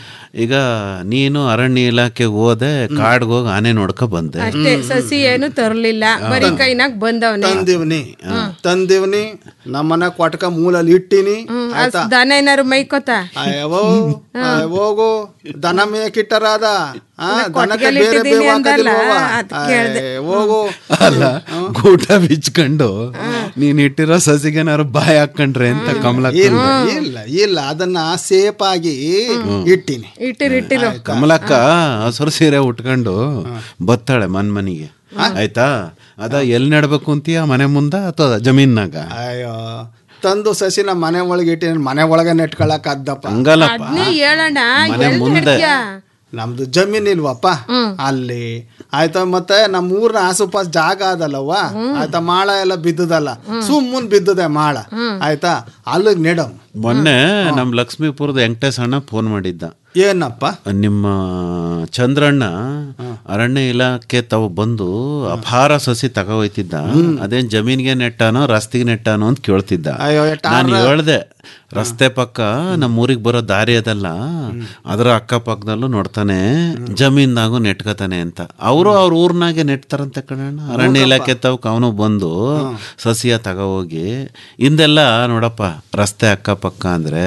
ಈಗ ನೀನು ಅರಣ್ಯ ಇಲಾಖೆಗೆ ಹೋದೆ ಕಾಡ್ಗೆ ಹೋಗಿ ಆನೆ ನೋಡ್ಕೊ ಬಂದೆ ಅಷ್ಟೇ ಸಸಿ ಏನು ತರ್ಲಿಲ್ಲ ಬರೀ ಕೈನಾಗ್ ಬಂದವನೆ ತಂದಿವ್ನಿ ತಂದಿವ್ನಿ ನಮ್ಮನ್ನ ಕೊಟ್ಕ ಮೂಲಲ್ಲಿ ಇಟ್ಟಿನಿ ಆಯ್ತಾ ದನ ಏನಾರು ಮೈಕೋತ ಅಯ್ಯವೋ ಅಯ್ಯ ಹೋಗು ದನ ಮೇಕಿಟ್ಟರಾದ ಆ, ಇಲ್ಲ, ದನಕ್ಕೆ ಕೊಟ್ಟಿಗೆಲ್ ಬೇರೆ ಇಟ್ಟಿದ್ದೀನಿ ಬೇವು ಅಂದಲ್ಲ, ಹಾಕೋದಿಲ್ವವ್ವ? ಅದ್ ಕೇಳ್ದೆ. ಏ, ಹೋಗು ಅಲ್ಲ ಗೂಟ ಬಿಚ್ಕೊಂಡು ನೀನ್ ಇಟ್ಟಿರೋ ಸಸಿಗೆನಾರು ಬಾಯಿ ಹಾಕೊಂಡ್ರೆ ಅಂತ ಕಮಲ ಇಲ್ಲ ಇಲ್ಲ ಇಲ್ಲ ಅದನ್ನ ಸೇಫ್ ಆಗಿ ಇಟ್ಟಿನಿ ಇಟ್ಟಿರು ಇಟ್ಟಿರು ಕಮಲಕ್ಕ ಹಸಿರು ಸೀರೆ ಉಟ್ಕೊಂಡು ಬತ್ತಾಳೆ ಮನ್ ಮನಿಗೆ ಆಯ್ತಾ ಅದ ಎಲ್ಲಿ ನೆಡ್ಬೇಕು ಅಂತೀಯ ಮನೆ ಮುಂದ ಅಥವಾ ಜಮೀನ್ನಾಗ ಅಯ್ಯೋ ತಂದು ಸಸಿನ ಮನೆ ಒಳಗೆ ಇಟ್ಟಿನಿ ಮನೆ ಒಳಗೆ ನೆಟ್ಕೊಳಕ್ ಅದ್ದಪ್ಪ ಹಂಗಲ್ಲಪ್ಪ ಅದ್ನೇ ಹೇಳೋಣ ಮನೆ ಎಲ್ಲಿ ಮುಂದೆ. ಇಡ್ತೀಯ? ನಮ್ದು ಜಮೀನ್ ಇಲ್ವಪ್ಪ ಅಲ್ಲಿ ಆಯ್ತಾ ಮತ್ತೆ ನಮ್ಮ ಊರ್ನ ಆಸುಪಾಸ್ ಜಾಗ ಅದಲ್ಲವ್ವ ಆಯ್ತಾ ಮಾಳ ಎಲ್ಲ ಬಿದ್ದದಲ್ಲ ಸುಮ್ಮನ್ ಬಿದ್ದದೆ ಮಾಳ ಆಯ್ತಾ ಅಲ್ಲಿಗೆ ನೆಡಮ್ ಮೊನ್ನೆ ನಮ್ ಲಕ್ಷ್ಮೀಪುರದ ವೆಂಕಟೇಶ್ ಅಣ್ಣ ಫೋನ್ ಮಾಡಿದ್ದ ಏನಪ್ಪ ನಿಮ್ಮ ಚಂದ್ರಣ್ಣ ಅರಣ್ಯ ಇಲಾಖೆ ತಾವು ಬಂದು ಅಪಾರ ಸಸಿ ತಗೋಯ್ತಿದ್ದ ಅದೇನ್ ಜಮೀನ್ಗೆ ನೆಟ್ಟಾನೋ ರಸ್ತೆಗೆ ನೆಟ್ಟಾನೋ ಅಂತ ಕೇಳ್ತಿದ್ದ ಅಯ್ಯೋ, ಎಷ್ಟ್ ನಾನು ಆದ್ರ- ಹೇಳ್ದೆ ರಸ್ತೆ ಪಕ್ಕ ನಮ್ಮ ಊರಿಗೆ ಬರೋ ದಾರಿ ಅದಲ್ಲ ಅದರ ಅಕ್ಕಪಕ್ಕದಲ್ಲೂ ನೋಡ್ತಾನೆ ಜಮೀನ್ದಾಗೂ ನೆಟ್ಕತಾನೆ ಅಂತ ಅವರು ಅವ್ರ ಊರ್ನಾಗೆ ನೆಟ್ತಾರಂತೆ ಕಣಣ್ಣ ಅರಣ್ಯ ಇಲಾಖೆ ತಾವಕ್ ಅವನು ಬಂದು ಸಸಿಯ ತಗೋ ಹೋಗಿ ಹಿಂದೆಲ್ಲ ನೋಡಪ್ಪ ರಸ್ತೆ ಅಕ್ಕಪಕ್ಕ ಅಂದ್ರೆ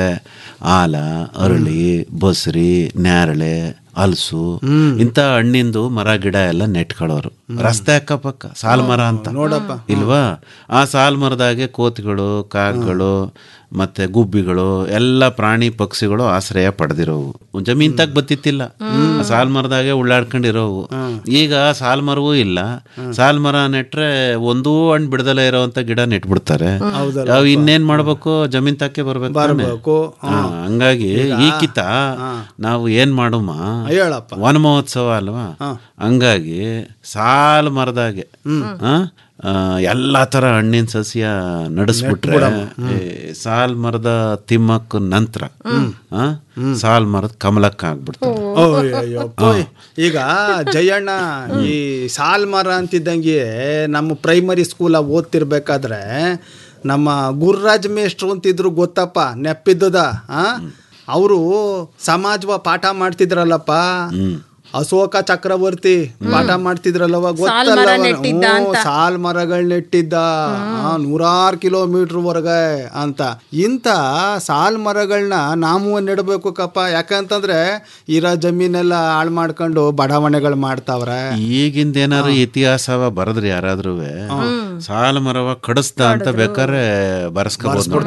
ಆಲ ಅರಳಿ ಬಸ್ರಿ ನ್ಯಾರಳೆ ಹಲ್ಸು ಇಂಥ ಹಣ್ಣಿಂದು ಮರ ಗಿಡ ಎಲ್ಲ ನೆಟ್ಕೊಳ್ಳೋರು ರಸ್ತೆ ಅಕ್ಕಪಕ್ಕ ಸಾಲ್ ಮರ ಅಂತ ನೋಡಪ್ಪ ಇಲ್ವಾ ಆ ಸಾಲ್ ಮರದಾಗೆ ಕೋತಿಗಳು ಕಾಗ್ಗಳು ಮತ್ತೆ ಗುಬ್ಬಿಗಳು ಎಲ್ಲ ಪ್ರಾಣಿ ಪಕ್ಷಿಗಳು ಆಶ್ರಯ ಪಡೆದಿರೋವು ಜಮೀನ್ ತಗ ಬತ್ತಿತ್ತಿಲ್ಲ ಆ ಸಾಲ್ ಮರದಾಗೆ ಉಳ್ಳಾಡ್ಕೊಂಡಿರೋವು ಈಗ ಸಾಲ್ ಮರವೂ ಇಲ್ಲ ಸಾಲ್ ಮರ ನೆಟ್ರೆ ಒಂದೂ ಹಣ್ಣು ಬಿಡದಲ್ಲೇ ಇರೋವಂತ ಗಿಡ ನೆಟ್ಬಿಡ್ತಾರೆ ಅವು ಇನ್ನೇನ್ ಮಾಡ್ಬೇಕು ಜಮೀನ್ ತಕ್ಕೆ ಬರ್ಬೇಕು ತಾನೇ? ಬರ್ಬೇಕು. ಹಾ, ಹಂಗಾಗಿ ಈ ಕಿತ ನಾವು ಏನ್ ಮಾಡುಮ ಹೇಳಪ್ಪ ವನ ಮಹೋತ್ಸವ ಅಲ್ವಾ ಹಂಗಾಗಿ ಸಾಲ್ ಮರದಾಗೆ ಆ, ಆ, ಎಲ್ಲಾ ತರ ಹಣ್ಣಿನ ಸಸ್ಯ ನಡೆಸ್ಬಿಟ್ರೆ ಏ, ಸಾಲ್ ಮರದ ತಿಮ್ಮಕ್ಕ ನಂತರ ಆ, ಸಾಲ್ ಮರದ ಕಮಲಕ್ಕ ಆಗ್ಬಿಡ್ತಾರೆ ಅಯ್ಯಯ್ಯೋ, ಈಗ ಜಯಣ್ಣ ಈ ಸಾಲ್ ಮರ ಅಂತಿದ್ದಂಗೆ ನಮ್ಮ ಪ್ರೈಮರಿ ಸ್ಕೂಲ ಓದ್ತಿರ್ಬೇಕಾದ್ರೆ ನಮ್ಮ ಗುರುರಾಜ್ ಮೇಷ್ಟ್ರು ಅಂತಿದ್ರು ಗೊತ್ತಪ್ಪ ನೆಪ್ಪಿದ್ದದ ಅವರು ಸಮಾಜವ ಪಾಠ ಮಾಡ್ತಿದ್ರಲ್ಲಪ್ಪ ಅಶೋಕ ಚಕ್ರವರ್ತಿ ಪಾಠ ಮಾಡ್ತಿದ್ರಲ್ಲವ ಗೊತ್ತಲ್ಲ ನೆಟ್ಟಿದ್ದ ಅಂತ. ಸಾಲ್ ಮರಗಳು ನೆಟ್ಟಿದ್ದ ಆ, ನೂರಾರು ಕಿಲೋಮೀಟರ್ ವರ್ಗೆ ಅಂತ ಇಂಥ ಸಾಲ್ ಮರಗಳನ್ನ ನಾವು ನೆಡಬೇಕು ಕಪ್ಪ ಯಾಕಂತಂದ್ರೆ ಇರೋ ಜಮೀನೆಲ್ಲ ಹಾಳು ಮಾಡ್ಕೊಂಡು ಬಡಾವಣೆಗಳು ಮಾಡ್ತಾವ್ರೆ ಈಗಿಂದ ಏನಾರು ಇತಿಹಾಸವ ಬರದ್ರಿ ಯಾರಾದ್ರೂ ಸಾಲ ಮರವ ಕಡಿಸ್ದ ಅಂತ ಬೇಕಾದ್ರೆ ಬರ್ಸ್ಕೊಬೋದು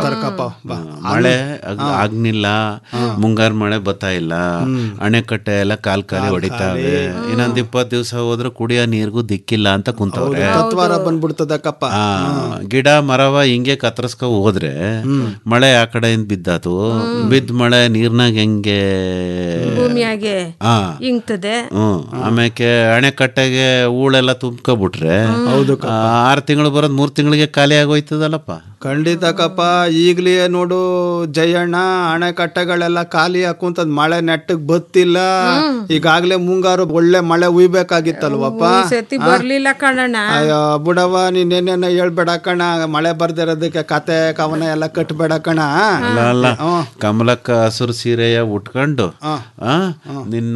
ಮಳೆ ಆಗ್- ಆಗ್ನಿಲ್ಲ ಮುಂಗಾರು ಮಳೆ ಬತ್ತಾ ಇಲ್ಲ ಅಣೆಕಟ್ಟೆ ಎಲ್ಲ ಕಾಲ್ ಕಾಲಿ ಹೊಡಿತಾವೆ ಇನ್ನೊಂದ್ ಇಪ್ಪತ್ ದಿವಸ ಹೋದ್ರೆ ಕುಡಿಯೋ ನೀರ್ಗೂ ದಿಕ್ಕಿಲ್ಲ ಅಂತ ಕುಂತವ್ರೆ ತತ್ವಾರ ಬಂದ್ಬಿಡ್ತದ ಕಪ್ಪ ಆ, ಗಿಡ ಮರವ ಹಿಂಗೆ ಕತ್ತರಿಸ್ಕೊ ಹೋದ್ರೆ ಮಳೆ ಆ ಕಡೆಯಿಂದ ಬಿದ್ದಾತು ಬಿದ್ದ ಮಳೆ ನೀರ್ನಾಗ ಹೆಂಗೆ ಭೂಮಿಯಾಗೆ ಆ ಇಂಗ್ತದೆ ಹ್ಮ್ ಆಮೇಲೆ ಅಣೆಕಟ್ಟೆಗೆ ಹೂಳೆಲ್ಲ ತುಂಬ್ಕೊಬಿಟ್ರೆ ಆರು ತಿಂಗಳು ಬರೋದ್ ಮೂರ್ ತಿಂಗಳಿಗೆ ಖಾಲಿ ಆಗೋಯ್ತದಲ್ಲಪ್ಪ ಖಂಡಿತ ಕಪ್ಪ ಈಗ್ಲೇ ನೋಡು ಜಯಣ್ಣ ಅಣೆಕಟ್ಟೆಗಳೆಲ್ಲ ಖಾಲಿ ಹಾಕುಂತದ್ ಮಳೆ ನೆಟ್ಟಗ್ ಬತ್ತಿಲ್ಲ ಈಗಾಗ್ಲೇ ಮುಂಗಾರು ಒಳ್ಳೆ ಮಳೆ ಉಯ್ಬೇಕಾಗಿತ್ತಲ್ವಪ್ಪ ಈ ಸತಿ ಬರ್ಲಿಲ್ಲ ಕಣಣ್ಣ ಅಯ್ಯೋ ಬುಡವ ನೀನೇನೇನ ಹೇಳ್ಬೇಡ ಕಣ ಮಳೆ ಬರ್ದಿರೋದಕ್ಕೆ ಕತೆ ಕವನ ಎಲ್ಲ ಕಟ್ಬೇಡ ಕಣ ಅಲ್ಲ ಅಲ್ಲ ಕಮಲಕ್ಕ ಹಸಿರು ಸೀರೆಯ ಉಟ್ಕೊಂಡು ಆ ನಿನ್ನ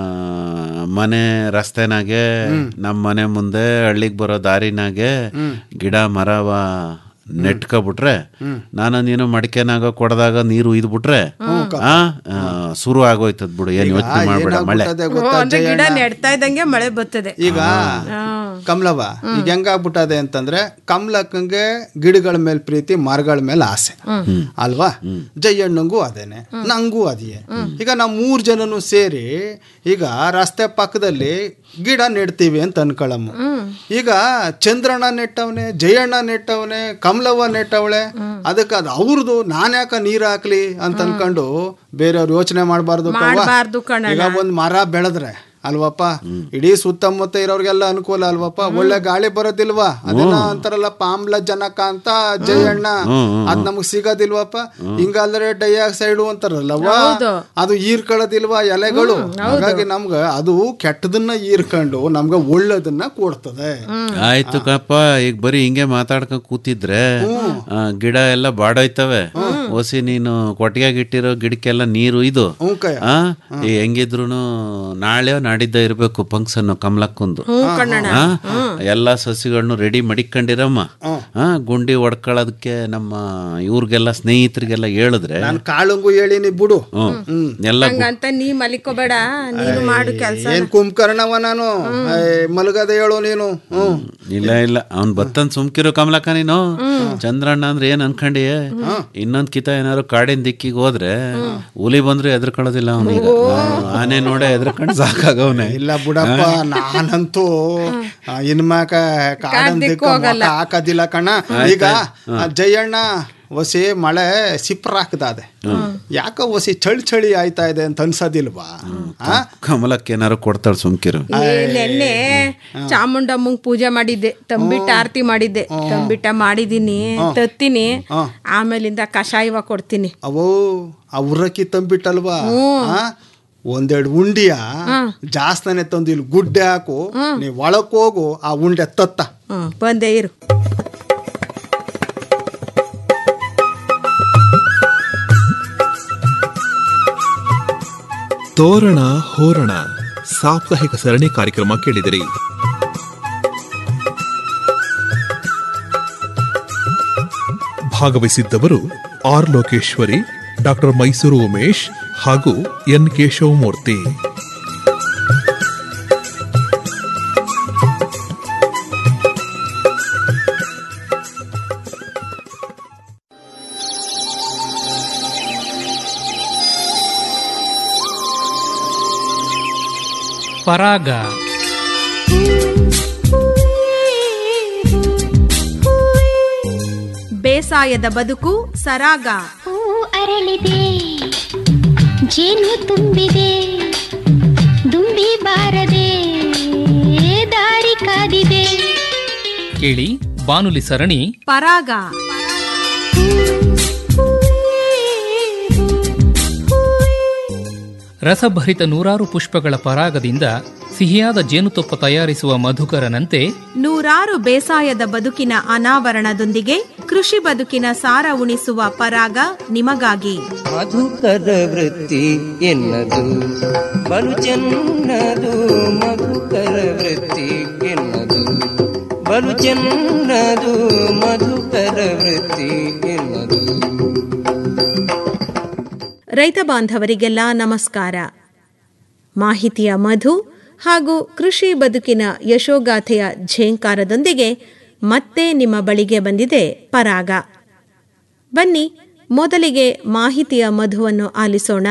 ಮನೆ ರಸ್ತೆನಾಗೆ ನಮ್ಮ ಮನೆ ಮುಂದೆ ಹಳ್ಳಿಗ್ ಬರೋ ದಾರಿನಾಗೆ ಗಿಡ ಮರವ ನೆಟ್ಕೊಬಿಟ್ರೆ ನಾನು ನೀನು ಮಡಿಕೆನಾಗ ಕೊಡದಾಗ ನೀರು ಇದ್ಬಿಟ್ರೆ ಆ ಆ, ಶುರು ಆಗೋಯ್ತದ ಬಿಡು ಏನ್ ಯೋಚನೆ ಮಾಡ್ಬೇಡ ಮಳೆ ಏನಾಗ್ಬಿಟ್ಟದೆ ಓ, ಗೊತ್ತಾ ಅಂದ್ರೆ ಗಿಡ ಜಯಣ್ಣ ನೆಡ್ತಾ ಇದ್ದಂಗೆ ಮಳೆ ಬರ್ತದೆ ಈಗ ಕಮಲವ ಈಗ ಹೆಂಗಾಗ್ಬಿಟ್ಟದೆ ಅಂತಂದ್ರೆ ಕಮಲಕ್ಕಂಗೆ ಗಿಡಗಳ ಮೇಲೆ ಪ್ರೀತಿ ಮರಗಳ ಮೇಲೆ ಆಸೆ ಅಲ್ವಾ ಜಯಣ್ಣಂಗೂ ಅದೇನೆ ನಂಗೂ ಅದೇ ಈಗ ನಾವು ಮೂರ್ ಜನನು ಸೇರಿ ಈಗ ರಸ್ತೆ ಪಕ್ಕದಲ್ಲಿ ಗಿಡ ನೆಡ್ತೀವಿ ಅಂತ ಅನ್ಕೊಳಮ್ಮ ಈಗ ಚಂದ್ರಣ್ಣ ನೆಟ್ಟವನೆ ಜಯಣ್ಣ ನೆಟ್ಟವನೆ ಕಮಲವ್ವ ನೆಟ್ಟವಳೆ ಅದಕ್ಕೆ ಅದು ಅವ್ರದ್ದು ನಾನ್ಯಾಕ ನೀರ್ ಹಾಕ್ಲಿ ಅಂತ ಅನ್ಕೊಂಡು ಬೇರೆಯವ್ರು ಯೋಚನೆ ಮಾಡಬಾರ್ದು ಮಾಡ್ಬಾರ್ದು ಕಣಣ್ಣ. ಈಗ ಒಂದ್ ಮರ ಬೆಳೆದ್ರೆ ಅಲ್ವಪ್ಪ ಇಡೀ ಸುತ್ತಮುತ್ತ ಇರೋರ್ಗೆಲ್ಲ ಅನುಕೂಲ ಅಲ್ವಪ್ಪ ಒಳ್ಳೆ ಗಾಳಿ ಬರೋದಿಲ್ವಾ ಅದನ್ನ ಅಂತಾರಲ್ಲಪ್ಪ ಆಮ್ಲಜನಕ ಅಂತ ಜಯಣ್ಣ ಅದ್ ನಮಗ್ ಸಿಗೋದಿಲ್ವಪ್ಪ ಹಿಂಗಲ್ದ್ರೆ ಡೈಆಕ್ಸೈಡ್ ಅಂತಾರಲ್ಲವ್ವ ಅದು ಹೀರ್ಕೊಳ್ಳೋದಿಲ್ವಾ ಎಲೆಗಳು ಹಾಗಾಗಿ ನಮ್ಗ ಅದು ಕೆಟ್ಟದನ್ನ ಹೀರ್ಕೊಂಡು ನಮ್ಗ ಒಳ್ಳೇದನ್ನ ಕೊಡ್ತದೆ ಆಯ್ತು ಕಪ್ಪ ಈಗ ಬರೀ ಹಿಂಗೆ ಮಾತಾಡ್ಕೊಂಡ್ ಕೂತಿದ್ರೆ ಆ, ಗಿಡ ಎಲ್ಲ ಬಾಡೋಯ್ತವೆ ಒಸಿ ನೀನು ಕೊಟ್ಟಿಗೆಗಿಟ್ಟಿರೋ ಗಿಡಕ್ಕೆಲ್ಲ ನೀರು ಇದು ಹ್ಞೂ ಕಯ್ಯ. ಆ ಈ ಹೆಂಗಿದ್ರು ನಾಳೆ ನಾಳೆ ನಾಡಿದ್ದ ಇರಬೇಕು ಫಂಕ್ಷನ್ ಕಮಲಕ್ಕೊಂದು ಹ್ಞೂ ಕಣಣ್ಣ. ಆ, ಎಲ್ಲ ಸಸಿಗಳನ್ನು ರೆಡಿ ಮಡಿಕೊಂಡಿರಮ್ಮ ಆ, ಗುಂಡಿ ಹೊಡ್ಕೊಳ್ಳೋದಕ್ಕೆ ನಮ್ಮ ಇವ್ರಿಗೆಲ್ಲ ಸ್ನೇಹಿತರಿಗೆಲ್ಲ ಹೇಳಿದ್ರೆ ನಾನು ಕಾಳಂಗು ಹೇಳಿನಿ ಬಿಡು ಹ್ಮ್ ಎಲ್ಲ ಗು- ಹಂಗಂತ ನೀ ಮಲಿಕೋಬೇಡ ನೀನು ಮಾಡು ಕೆಲಸ ಏನ್ ಕುಂಭಕರ್ಣವ ನಾನು ಏ, ಮಲಗದ ಹೇಳು ನೀನು ಹ್ಮ್ ಇಲ್ಲ ಇಲ್ಲ ಅವ್ನ್ ಬತ್ತನ್ ಸುಮ್ಕಿರೋ ಕಮಲಕ್ಕ ನೀನು ಚಂದ್ರಣ್ಣ ಅಂದ್ರೆ ಏನ್ ಅನ್ಕಂಡಿ ಇನ್ನೊಂದ್ ಕಿತ ಏನಾದ್ರು ಕಾಡಿನ ದಿಕ್ಕಿಗೆ ಹೋದ್ರೆ ಹುಲಿ ಬಂದ್ರೆ ಎದ್ರಕೊಳ್ಳೋದಿಲ್ಲ ಅವನೀಗ ಆನೆ ನೋಡೇ ಎದ್ರಕೊಂಡು ಸಾಕಾಗವನೆ ಇಲ್ಲ ಬಿಡಪ್ಪ ನಾನಂತೂ ಆ, ಇನ್ಮ್ಯಾಕ ಕಾಡನ್ ದಿಕ್ಕು ಮೊಕ ಹಾಕೋದಿಲ್ಲ ಕಣ ಈಗ ಆ, ಜಯಣ್ಣ ಒಸಿ ಮಳೆ ಸಿಪ್ರ ಹಾಕ್ದಾದೆ ಯಾಕ ಒಸಿ ಚಳಿ ಚಳಿ ಆಯ್ತಾ ಇದೆ ಅಂತ ಅನ್ಸೋದಿಲ್ವಾ ಆ? ಕಮಲಕ್ಕೆ ಏನಾರು ಕೊಡ್ತಾಳೆ ಸುಮ್ಕಿರು ಏ, ನೆನ್ನೆ ಚಾಮುಂಡಮ್ಮಂಗ್ ಪೂಜೆ ಮಾಡಿದ್ದೆ ತಂಬಿಟ್ಟ ಆರತಿ ಮಾಡಿದ್ದೆ ತಂಬಿಟ್ಟ ಮಾಡಿದೀನಿ ತತ್ತೀನಿ ಆಮೇಲಿಂದ ಕಷಾಯವ ಕೊಡ್ತೀನಿ ಅವೋ ಆ ಉರ್ರಕ್ಕಿ ತಂಬಿಟ್ಟಲ್ವಾ ಆ? ಒಂದೆರಡು ಉಂಡಿಯ ಜಾಸ್ತಾನೆ ತಂದು ಇಲ್ಲಿ ಗುಡ್ಡೆ ಹಾಕು ನೀವ್ ಒಳಕ್ ಹೋಗು ಆ ಉಂಡೆ ತತ್ತ ಹ್ಮ್ ಬಂದೇ ಇರು ತೋರಣ ಹೋರಣ ಸಾಪ್ತಾಹಿಕ ಸರಣಿ ಕಾರ್ಯಕ್ರಮ ಕೇಳಿದಿರಿ ಭಾಗವಹಿಸಿದ್ದವರು ಆರ್ ಲೋಕೇಶ್ವರಿ ಡಾಕ್ಟರ್ ಮೈಸೂರು ಉಮೇಶ್ ಹಾಗೂ ಎನ್ ಕೇಶವಮೂರ್ತಿ ಪರಾಗ ಬೇಸಾಯದ ಬದುಕು ಸರಾಗ ಹೂ ಅರಳಿದೆ ಜೇನು ತುಂಬಿದೆ ದುಂಬಿ ಬಾರದೆ ದಾರಿ ಕಾದಿದೆ ಕೇಳಿ ಬಾನುಲಿ ಸರಣಿ ಪರಾಗ ರಸಭರಿತ ನೂರಾರು ಪುಷ್ಪಗಳ ಪರಾಗದಿಂದ ಸಿಹಿಯಾದ ಜೇನುತುಪ್ಪ ತಯಾರಿಸುವ ಮಧುಕರನಂತೆ ನೂರಾರು ಬೇಸಾಯದ ಬದುಕಿನ ಅನಾವರಣದೊಂದಿಗೆ ಕೃಷಿ ಬದುಕಿನ ಸಾರ ಉಣಿಸುವ ಪರಾಗ ನಿಮಗಾಗಿ ಮಧುಕರ ವೃತ್ತಿ ಎನ್ನದು ಬಲು ಚೆನ್ನದು ಮಧುಕರ ವೃತ್ತಿ ಎನ್ನದು ಬಲು ಚೆನ್ನದು ಮಧುಕರ ವೃತ್ತಿ ಎನ್ನದು ರೈತ ಬಾಂಧವರಿಗೆಲ್ಲ ನಮಸ್ಕಾರ ಮಾಹಿತಿಯ ಮಧು ಹಾಗೂ ಕೃಷಿ ಬದುಕಿನ ಯಶೋಗಾಥೆಯ ಝೇಂಕಾರದೊಂದಿಗೆ ಮತ್ತೆ ನಿಮ್ಮ ಬಳಿಗೆ ಬಂದಿದೆ ಪರಾಗ ಬನ್ನಿ ಮೊದಲಿಗೆ ಮಾಹಿತಿಯ ಮಧುವನ್ನು ಆಲಿಸೋಣ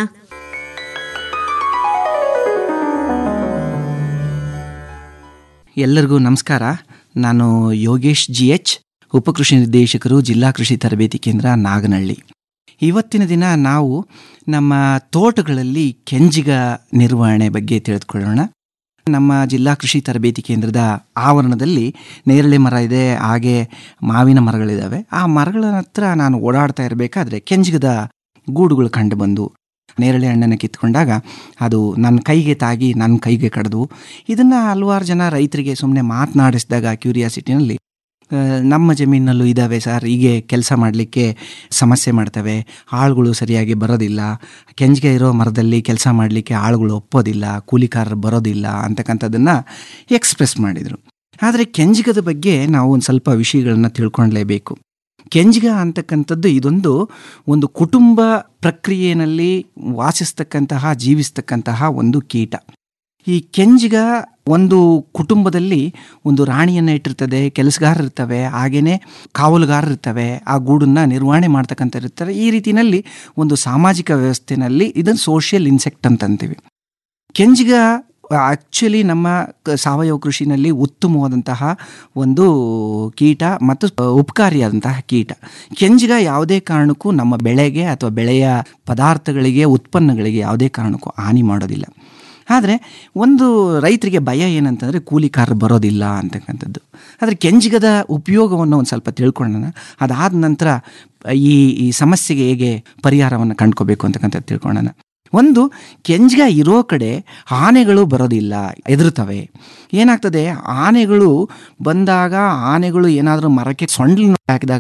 ಎಲ್ಲರಿಗೂ ನಮಸ್ಕಾರ ನಾನು ಯೋಗೇಶ್ ಜಿ ಎಚ್ ಉಪಕೃಷಿ ನಿರ್ದೇಶಕರು ಜಿಲ್ಲಾ ಕೃಷಿ ತರಬೇತಿ ಕೇಂದ್ರ ನಾಗನಹಳ್ಳಿ ಇವತ್ತಿನ ದಿನ ನಾವು ನಮ್ಮ ತೋಟಗಳಲ್ಲಿ ಕೆಂಜಿಗ ನಿರ್ವಹಣೆ ಬಗ್ಗೆ ತಿಳಿದುಕೊಳ್ಳೋಣ ನಮ್ಮ ಜಿಲ್ಲಾ ಕೃಷಿ ತರಬೇತಿ ಕೇಂದ್ರದ ಆವರಣದಲ್ಲಿ ನೇರಳೆ ಮರ ಇದೆ ಹಾಗೆ ಮಾವಿನ ಮರಗಳಿದ್ದಾವೆ ಆ ಮರಗಳ ಹತ್ರ ನಾನು ಓಡಾಡ್ತಾ ಇರಬೇಕಾದ್ರೆ ಕೆಂಜಿಗದ ಗೂಡುಗಳು ಕಂಡು ಬಂದು ನೇರಳೆ ಹಣ್ಣನ್ನು ಕಿತ್ಕೊಂಡಾಗ ಅದು ನನ್ನ ಕೈಗೆ ತಾಗಿ ನನ್ನ ಕೈಗೆ ಕಡ್ದು ಇದನ್ನು ಹಲವಾರು ಜನ ರೈತರಿಗೆ ಸುಮ್ಮನೆ ಮಾತನಾಡಿಸಿದಾಗ ಕ್ಯೂರಿಯಾಸಿಟಿನಲ್ಲಿ ಆ, ನಮ್ಮ ಜಮೀನಲ್ಲೂ ಇದ್ದಾವೆ ಸರ್ ಹೀಗೆ ಕೆಲಸ ಮಾಡಲಿಕ್ಕೆ ಸಮಸ್ಯೆ ಮಾಡ್ತವೆ ಆಳುಗಳು ಸರಿಯಾಗಿ ಬರೋದಿಲ್ಲ ಕೆಂಜಿಗೆ ಇರೋ ಮರದಲ್ಲಿ ಕೆಲಸ ಮಾಡಲಿಕ್ಕೆ ಆಳುಗಳು ಒಪ್ಪೋದಿಲ್ಲ ಕೂಲಿಕಾರರು ಬರೋದಿಲ್ಲ ಅಂತಕ್ಕಂಥದ್ದನ್ನು ಎಕ್ಸ್ಪ್ರೆಸ್ ಮಾಡಿದರು ಆದರೆ ಕೆಂಜಿಗದ ಬಗ್ಗೆ ನಾವು ಒಂದು ಸ್ವಲ್ಪ ವಿಷಯಗಳನ್ನ ತಿಳ್ಕೊಳ್ಲೇಬೇಕು ಕೆಂಜಿಗ ಅಂತಕ್ಕಂಥದ್ದು ಇದೊಂದು ಒಂದು ಕುಟುಂಬ ಪ್ರಕ್ರಿಯೆಯಲ್ಲಿ ವಾಸಿಸ್ತಕ್ಕಂತಹ ಜೀವಿಸ್ತಕ್ಕಂತಹ ಒಂದು ಕೀಟ ಈ ಕೆಂಜಿಗ ಒಂದು ಕುಟುಂಬದಲ್ಲಿ ಒಂದು ರಾಣಿಯನ್ನು ಇಟ್ಟಿರ್ತದೆ ಕೆಲಸಗಾರರು ಇರ್ತವೆ ಹಾಗೇನೆ ಕಾವಲುಗಾರರು ಇರ್ತವೆ ಆ ಗೂಡನ್ನ ನಿರ್ವಹಣೆ ಮಾಡ್ತಕ್ಕಂಥ ಇರ್ತಾರೆ ಈ ರೀತಿಯಲ್ಲಿ ಒಂದು ಸಾಮಾಜಿಕ ವ್ಯವಸ್ಥೆನಲ್ಲಿ ಇದನ್ನು ಸೋಷಿಯಲ್ ಇನ್ಸೆಕ್ಟ್ ಅಂತ ಅಂತೀವಿ ಕೆಂಜಿಗ ಆಕ್ಚುಲಿ ನಮ್ಮ ಕ- ಸಾವಯವ ಕೃಷಿನಲ್ಲಿ ಉತ್ತಮವಾದಂತಹ ಒಂದು ಕೀಟ ಮತ್ತು ಉಪಕಾರಿಯಾದಂತಹ ಕೀಟ ಕೆಂಜಿಗ ಯಾವುದೇ ಕಾರಣಕ್ಕೂ ನಮ್ಮ ಬೆಳೆಗೆ ಅಥವಾ ಬೆಳೆಯ ಪದಾರ್ಥಗಳಿಗೆ ಉತ್ಪನ್ನಗಳಿಗೆ ಯಾವುದೇ ಕಾರಣಕ್ಕೂ ಹಾನಿ ಮಾಡೋದಿಲ್ಲ ಆದರೆ ಒಂದು ರೈತರಿಗೆ ಭಯ ಏನಂತಂದರೆ ಕೂಲಿಕಾರರು ಬರೋದಿಲ್ಲ ಅಂತಕ್ಕಂಥದ್ದು ಆದರೆ ಕೆಂಜಿಗದ ಉಪಯೋಗವನ್ನು ಒಂದು ಸ್ವಲ್ಪ ತಿಳ್ಕೊಳ್ಳೋಣ ಅದಾದ ನಂತರ ಈ ಈ ಸಮಸ್ಯೆಗೆ ಹೇಗೆ ಪರಿಹಾರವನ್ನು ಕಂಡ್ಕೋಬೇಕು ಅಂತಕ್ಕಂಥದ್ದು ತಿಳ್ಕೊಳ್ಳೋಣ ಒಂದು ಕೆಂಜಿಗ ಇರೋ ಕಡೆ ಆನೆಗಳು ಬರೋದಿಲ್ಲ ಎದುರುತ್ತವೆ ಏನಾಗ್ತದೆ ಆನೆಗಳು ಬಂದಾಗ ಆನೆಗಳು ಏನಾದರೂ ಮರಕ್ಕೆ ಸೊಂಡ್ಲು ಹಾಕಿದಾಗ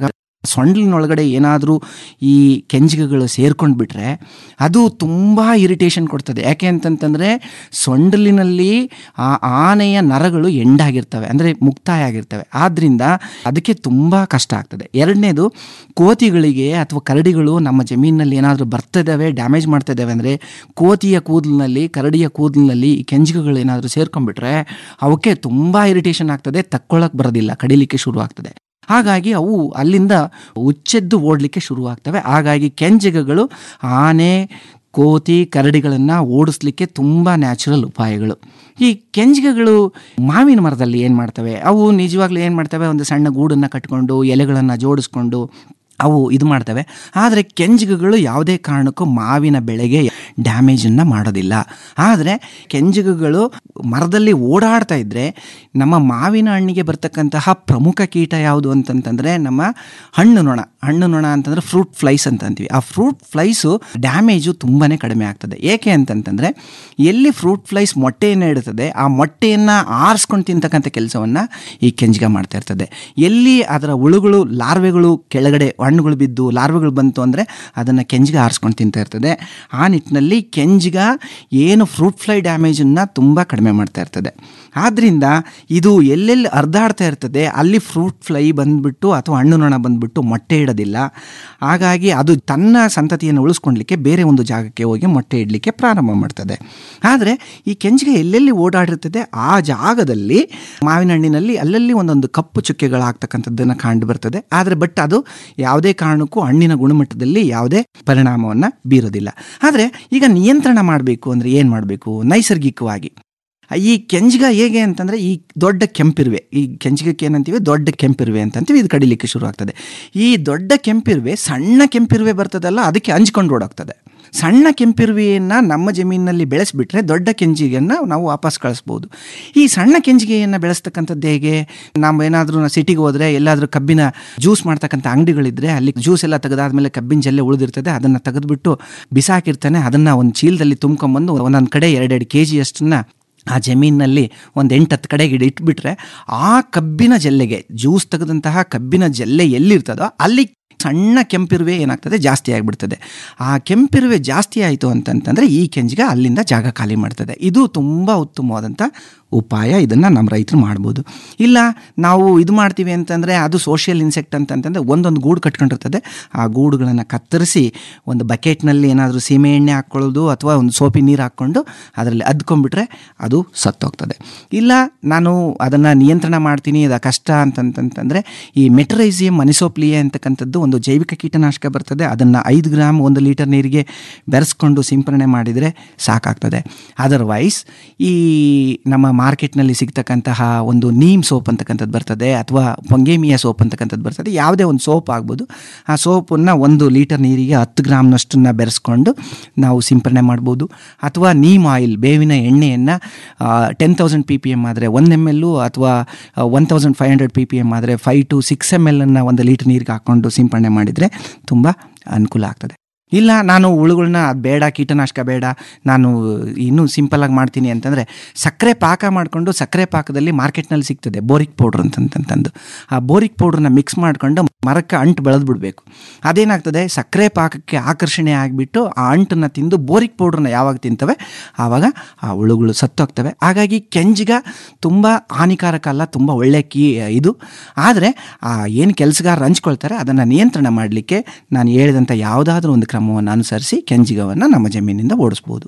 ಸೊಂಡ್ಲಿನೊಳಗಡೆ ಏನಾದರೂ ಈ ಕೆಂಜಿಗೆಗಳು ಸೇರ್ಕೊಂಡು ಬಿಟ್ರೆ ಅದು ತುಂಬ ಇರಿಟೇಷನ್ ಕೊಡ್ತದೆ ಯಾಕೆ ಅಂತಂತಂದರೆ ಸೊಂಡಲಿನಲ್ಲಿ ಆ ಆನೆಯ ನರಗಳು ಎಂಡಾಗಿರ್ತವೆ ಅಂದರೆ ಮುಕ್ತಾಯ ಆಗಿರ್ತವೆ ಆದ್ದರಿಂದ ಅದಕ್ಕೆ ತುಂಬ ಕಷ್ಟ ಆಗ್ತದೆ ಎರಡನೇದು ಕೋತಿಗಳಿಗೆ ಅಥವಾ ಕರಡಿಗಳು ನಮ್ಮ ಜಮೀನಿನಲ್ಲಿ ಏನಾದರೂ ಬರ್ತಿದ್ದಾವೆ ಡ್ಯಾಮೇಜ್ ಮಾಡ್ತಾ ಇದ್ದಾವೆ ಅಂದರೆ ಕೋತಿಯ ಕೂದಲಿನಲ್ಲಿ ಕರಡಿಯ ಕೂದಲಿನಲ್ಲಿ ಈ ಕೆಂಜಿಗೆಗಳು ಏನಾದರೂ ಸೇರ್ಕೊಂಡ್ಬಿಟ್ರೆ ಅವಕ್ಕೆ ತುಂಬ ಇರಿಟೇಷನ್ ಆಗ್ತದೆ ತಕ್ಕೊಳ್ಳೋಕೆ ಬರೋದಿಲ್ಲ ಕಡಿಲಿಕ್ಕೆ ಶುರು ಆಗ್ತದೆ ಹಾಗಾಗಿ ಅವು ಅಲ್ಲಿಂದ ಉಚ್ಚೆದ್ದು ಓಡಲಿಕ್ಕೆ ಶುರುವಾಗ್ತವೆ ಹಾಗಾಗಿ ಕೆಂಜಿಗೆಗಳು ಆನೆ ಕೋತಿ ಕರಡಿಗಳನ್ನು ಓಡಿಸ್ಲಿಕ್ಕೆ ತುಂಬ ನ್ಯಾಚುರಲ್ ಉಪಾಯಗಳು ಈ ಕೆಂಜಿಗೆಗಳು ಮಾವಿನ ಮರದಲ್ಲಿ ಏನು ಮಾಡ್ತವೆ ಅವು ನಿಜವಾಗ್ಲೂ ಏನು ಮಾಡ್ತವೆ ಒಂದು ಸಣ್ಣ ಗೂಡನ್ನು ಕಟ್ಕೊಂಡು ಎಲೆಗಳನ್ನು ಜೋಡಿಸ್ಕೊಂಡು ಅವು ಇದು ಮಾಡ್ತವೆ ಆದರೆ ಕೆಂಜಿಗೆಗಳು ಯಾವುದೇ ಕಾರಣಕ್ಕೂ ಮಾವಿನ ಬೆಳೆಗೆ ಡ್ಯಾಮೇಜನ್ನು ಮಾಡೋದಿಲ್ಲ ಆದರೆ ಕೆಂಜಿಗೆಗಳು ಮರದಲ್ಲಿ ಓಡಾಡ್ತಾ ಇದ್ದರೆ ನಮ್ಮ ಮಾವಿನ ಹಣ್ಣಿಗೆ ಬರ್ತಕ್ಕಂತಹ ಪ್ರಮುಖ ಕೀಟ ಯಾವುದು ಅಂತಂತಂದರೆ ನಮ್ಮ ಹಣ್ಣು ನೊಣ ಹಣ್ಣು ನೊಣ ಅಂತಂದರೆ ಫ್ರೂಟ್ ಫ್ಲೈಸ್ ಅಂತ ಅಂತೀವಿ ಆ ಫ್ರೂಟ್ ಫ್ಲೈಸು ಡ್ಯಾಮೇಜು ತುಂಬಾ ಕಡಿಮೆ ಆಗ್ತದೆ ಏಕೆ ಅಂತಂತಂದರೆ ಎಲ್ಲಿ ಫ್ರೂಟ್ ಫ್ಲೈಸ್ ಮೊಟ್ಟೆಯನ್ನು ಇಡುತ್ತದೆ ಆ ಮೊಟ್ಟೆಯನ್ನು ಆರಿಸ್ಕೊಂಡು ತಿಂತಕ್ಕಂಥ ಕೆಲಸವನ್ನು ಈ ಕೆಂಜಿಗ ಮಾಡ್ತಾ ಇರ್ತದೆ ಎಲ್ಲಿ ಅದರ ಹುಳುಗಳು ಲಾರ್ವೆಗಳು ಕೆಳಗಡೆ ಹಣ್ಣುಗಳು ಬಿದ್ದು ಲಾರ್ವೆಗಳು ಬಂತು ಅಂದರೆ ಅದನ್ನು ಕೆಂಜಿಗ ಆರಿಸ್ಕೊಂಡು ತಿಂತಾ ಇರ್ತದೆ ಆ ನಿಟ್ಟಿನಲ್ಲಿ ಕೆಂಜಿಗ ಏನು ಫ್ರೂಟ್ ಫ್ಲೈ ಡ್ಯಾಮೇಜನ್ನು ತುಂಬ ಕಡಿಮೆ ಮಾಡ್ತಾ ಇರ್ತದೆ ಆದ್ದರಿಂದ ಇದು ಎಲ್ಲೆಲ್ಲಿ ಹರಿದಾಡ್ತಾ ಇರ್ತದೆ ಅಲ್ಲಿ ಫ್ರೂಟ್ ಫ್ಲೈ ಬಂದುಬಿಟ್ಟು ಅಥವಾ ಹಣ್ಣು ನೊಣ ಬಂದುಬಿಟ್ಟು ಮೊಟ್ಟೆ ಇಡೋದಿಲ್ಲ ಹಾಗಾಗಿ ಅದು ತನ್ನ ಸಂತತಿಯನ್ನು ಉಳಿಸ್ಕೊಳ್ಲಿಕ್ಕೆ ಬೇರೆ ಒಂದು ಜಾಗಕ್ಕೆ ಹೋಗಿ ಮೊಟ್ಟೆ ಇಡಲಿಕ್ಕೆ ಪ್ರಾರಂಭ ಮಾಡ್ತದೆ ಆದರೆ ಈ ಕೆಂಜಿಗೆ ಎಲ್ಲೆಲ್ಲಿ ಓಡಾಡಿರ್ತದೆ ಆ ಜಾಗದಲ್ಲಿ ಮಾವಿನ ಹಣ್ಣಿನಲ್ಲಿ ಅಲ್ಲಲ್ಲಿ ಒಂದೊಂದು ಕಪ್ಪು ಚುಕ್ಕೆಗಳಾಗ್ತಕ್ಕಂಥದ್ದನ್ನು ಕಂಡು ಬರ್ತದೆ ಆದರೆ ಬಟ್ ಅದು ಯಾವುದೇ ಕಾರಣಕ್ಕೂ ಹಣ್ಣಿನ ಗುಣಮಟ್ಟದಲ್ಲಿ ಯಾವುದೇ ಪರಿಣಾಮವನ್ನು ಬೀರೋದಿಲ್ಲ ಆದರೆ ಈಗ ನಿಯಂತ್ರಣ ಮಾಡಬೇಕು ಅಂದರೆ ಏನು ಮಾಡಬೇಕು ನೈಸರ್ಗಿಕವಾಗಿ ಈ ಕೆಂಜಿಗ ಹೇಗೆ ಅಂತಂದರೆ ಈ ದೊಡ್ಡ ಕೆಂಪಿರುವೆ ಈ ಕೆಂಜಿಗಕ್ಕೆ ಏನಂತೀವಿ ದೊಡ್ಡ ಕೆಂಪಿರುವೆ ಅಂತಂತೀವಿ ಇದು ಕಡಿಲಿಕ್ಕೆ ಶುರು ಆಗ್ತದೆ ಈ ದೊಡ್ಡ ಕೆಂಪಿರುವೆ ಸಣ್ಣ ಕೆಂಪಿರುವೆ ಬರ್ತದಲ್ಲ ಅದಕ್ಕೆ ಹಂಚ್ಕೊಂಡು ಓಡೋಗ್ತದೆ ಸಣ್ಣ ಕೆಂಪಿರುವೆಯನ್ನು ನಮ್ಮ ಜಮೀನಿನಲ್ಲಿ ಬೆಳೆಸಿಬಿಟ್ರೆ ದೊಡ್ಡ ಕೆಂಜಿಗೆಯನ್ನು ನಾವು ವಾಪಸ್ ಕಳಿಸ್ಬೋದು ಈ ಸಣ್ಣ ಕೆಂಜಿಗೆಯನ್ನು ಬೆಳೆಸ್ತಕ್ಕಂಥದ್ದು ಹೇಗೆ ನಾವು ಏನಾದರೂ ಸಿಟಿಗೆ ಹೋದರೆ ಎಲ್ಲಾದರೂ ಕಬ್ಬಿನ ಜ್ಯೂಸ್ ಮಾಡ್ತಕ್ಕಂಥ ಅಂಗಡಿಗಳಿದ್ರೆ ಅಲ್ಲಿ ಜ್ಯೂಸ್ ಎಲ್ಲ ತೆಗೆದಾದ್ಮೇಲೆ ಕಬ್ಬಿನ ಜಲ್ಲೆ ಉಳಿದಿರ್ತದೆ ಅದನ್ನು ತೆಗೆದುಬಿಟ್ಟು ಬಿಸಾಕಿರ್ತಾನೆ ಅದನ್ನು ಒಂದು ಚೀಲದಲ್ಲಿ ತುಂಬ್ಕೊಂಬಂದು ಒಂದೊಂದು ಕಡೆ ಎರಡೆರಡು ಕೆ ಜಿಯಷ್ಟನ್ನು ಆ ಜಮೀನಿನಲ್ಲಿ ಒಂದು ಎಂಟತ್ತು ಕಡೆಗೆ ಇಟ್ಬಿಟ್ರೆ ಆ ಕಬ್ಬಿನ ಜಲ್ಲೆಗೆ ಜ್ಯೂಸ್ ತೆಗೆದಂತಹ ಕಬ್ಬಿನ ಜಲ್ಲೆ ಎಲ್ಲಿರ್ತದೋ ಅಲ್ಲಿ ಸಣ್ಣ ಕೆಂಪಿರುವೆ ಏನಾಗ್ತದೆ ಜಾಸ್ತಿ ಆಗಿಬಿಡ್ತದೆ ಆ ಕೆಂಪಿರುವೆ ಜಾಸ್ತಿ ಆಯಿತು ಅಂತಂತಂದರೆ ಈ ಕೆಂಜಿಗ ಅಲ್ಲಿಂದ ಜಾಗ ಖಾಲಿ ಮಾಡ್ತದೆ ಇದು ತುಂಬ ಉತ್ತಮವಾದಂಥ ಉಪಾಯ ಇದನ್ನು ನಮ್ಮ ರೈತರು ಮಾಡ್ಬೋದು ಇಲ್ಲ ನಾವು ಇದು ಮಾಡ್ತೀವಿ ಅಂತಂದರೆ ಅದು ಸೋಷಿಯಲ್ ಇನ್ಸೆಕ್ಟ್ ಅಂತಂತಂದರೆ ಒಂದೊಂದು ಗೂಡು ಕಟ್ಕೊಂಡಿರ್ತದೆ ಆ ಗೂಡುಗಳನ್ನು ಕತ್ತರಿಸಿ ಒಂದು ಬಕೆಟ್ನಲ್ಲಿ ಏನಾದರೂ ಸೀಮೆ ಎಣ್ಣೆ ಹಾಕ್ಕೊಳ್ಳೋದು ಅಥವಾ ಒಂದು ಸೋಪಿ ನೀರು ಹಾಕ್ಕೊಂಡು ಅದರಲ್ಲಿ ಅದ್ಕೊಂಡ್ಬಿಟ್ರೆ ಅದು ಸತ್ತೋಗ್ತದೆ ಇಲ್ಲ ನಾನು ಅದನ್ನು ನಿಯಂತ್ರಣ ಮಾಡ್ತೀನಿ ಅದು ಕಷ್ಟ ಅಂತಂತಂತಂದರೆ ಈ ಮೆಟರೈಸಿಯಂ ಅನಿಸೋಪ್ಲಿಯೆ ಅಂತಕ್ಕಂಥದ್ದು ಒಂದು ಜೈವಿಕ ಕೀಟನಾಶಕ ಬರ್ತದೆ ಅದನ್ನು ಐದು ಗ್ರಾಮ್ ಒಂದು ಲೀಟರ್ ನೀರಿಗೆ ಬೆರೆಸ್ಕೊಂಡು ಸಿಂಪರಣೆ ಮಾಡಿದರೆ ಸಾಕಾಗ್ತದೆ ಅದರ್ವೈಸ್ ಈ ನಮ್ಮ ಮಾರ್ಕೆಟ್ನಲ್ಲಿ ಸಿಗ್ತಕ್ಕಂತಹ ಒಂದು ನೀಮ್ ಸೋಪ್ ಅಂತಕ್ಕಂಥದ್ದು ಬರ್ತದೆ ಅಥವಾ ಪೊಂಗೇಮಿಯಾ ಸೋಪ್ ಅಂತಕ್ಕಂಥದ್ದು ಬರ್ತದೆ ಯಾವುದೇ ಒಂದು ಸೋಪ್ ಆಗ್ಬೋದು ಆ ಸೋಪನ್ನು ಒಂದು ಲೀಟರ್ ನೀರಿಗೆ ಹತ್ತು ಗ್ರಾಮ್ನಷ್ಟನ್ನು ಬೆರೆಸ್ಕೊಂಡು ನಾವು ಸಿಂಪರಣೆ ಮಾಡ್ಬೋದು ಅಥವಾ ನೀಮ್ ಆಯಿಲ್ ಬೇವಿನ ಎಣ್ಣೆಯನ್ನು ten thousand P P M ಆದರೆ ಒನ್ ಎಮ್ ಎಲ್ಲು ಅಥವಾ one thousand five hundred P P M ಆದರೆ five two six M L ಅನ್ನು ಒಂದು ಲೀಟರ್ ನೀರಿಗೆ ಹಾಕ್ಕೊಂಡು ಸಿಂಪರಣೆ ಮಾಡಿದರೆ ತುಂಬ ಅನುಕೂಲ ಆಗ್ತದೆ ಇಲ್ಲ ನಾನು ಹುಳುಗಳನ್ನ ಅದು ಬೇಡ ಕೀಟನಾಶಕ ಬೇಡ ನಾನು ಇನ್ನೂ ಸಿಂಪಲ್ಲಾಗಿ ಮಾಡ್ತೀನಿ ಅಂತಂದರೆ ಸಕ್ಕರೆ ಪಾಕ ಮಾಡಿಕೊಂಡು ಸಕ್ಕರೆ ಪಾಕದಲ್ಲಿ ಮಾರ್ಕೆಟ್ನಲ್ಲಿ ಸಿಗ್ತದೆ ಬೋರಿಕ್ ಪೌಡ್ರ್ ಅಂತಂತಂದು ಆ ಬೋರಿಕ್ ಪೌಡ್ರನ್ನ ಮಿಕ್ಸ್ ಮಾಡ್ಕೊಂಡು ಮರಕ್ಕೆ ಅಂಟು ಬೆಳೆದು ಬಿಡಬೇಕು ಅದೇನಾಗ್ತದೆ ಸಕ್ಕರೆ ಪಾಕಕ್ಕೆ ಆಕರ್ಷಣೆ ಆಗಿಬಿಟ್ಟು ಆ ಅಂಟನ್ನು ತಿಂದು ಬೋರಿಕ್ ಪೌಡ್ರನ್ನ ಯಾವಾಗ ತಿಂತವೆ ಆವಾಗ ಆ ಹುಳುಗಳು ಸತ್ತೋಗ್ತವೆ ಹಾಗಾಗಿ ಕೆಂಜಿಗ ತುಂಬ ಹಾನಿಕಾರಕ ಅಲ್ಲ ತುಂಬ ಒಳ್ಳೆ ಕೀ ಇದು ಆದರೆ ಆ ಏನು ಕೆಲಸಗಾರರು ಹಂಚ್ಕೊಳ್ತಾರೆ ಅದನ್ನು ನಿಯಂತ್ರಣ ಮಾಡಲಿಕ್ಕೆ ನಾನು ಹೇಳಿದಂಥ ಯಾವುದಾದ್ರೂ ಒಂದು ಕ್ರಮವನ್ನು ಅನುಸರಿಸಿ ಕೆಂಜಿಗವನ್ನು ನಮ್ಮ ಜಮೀನಿಂದ ಓಡಿಸ್ಬೋದು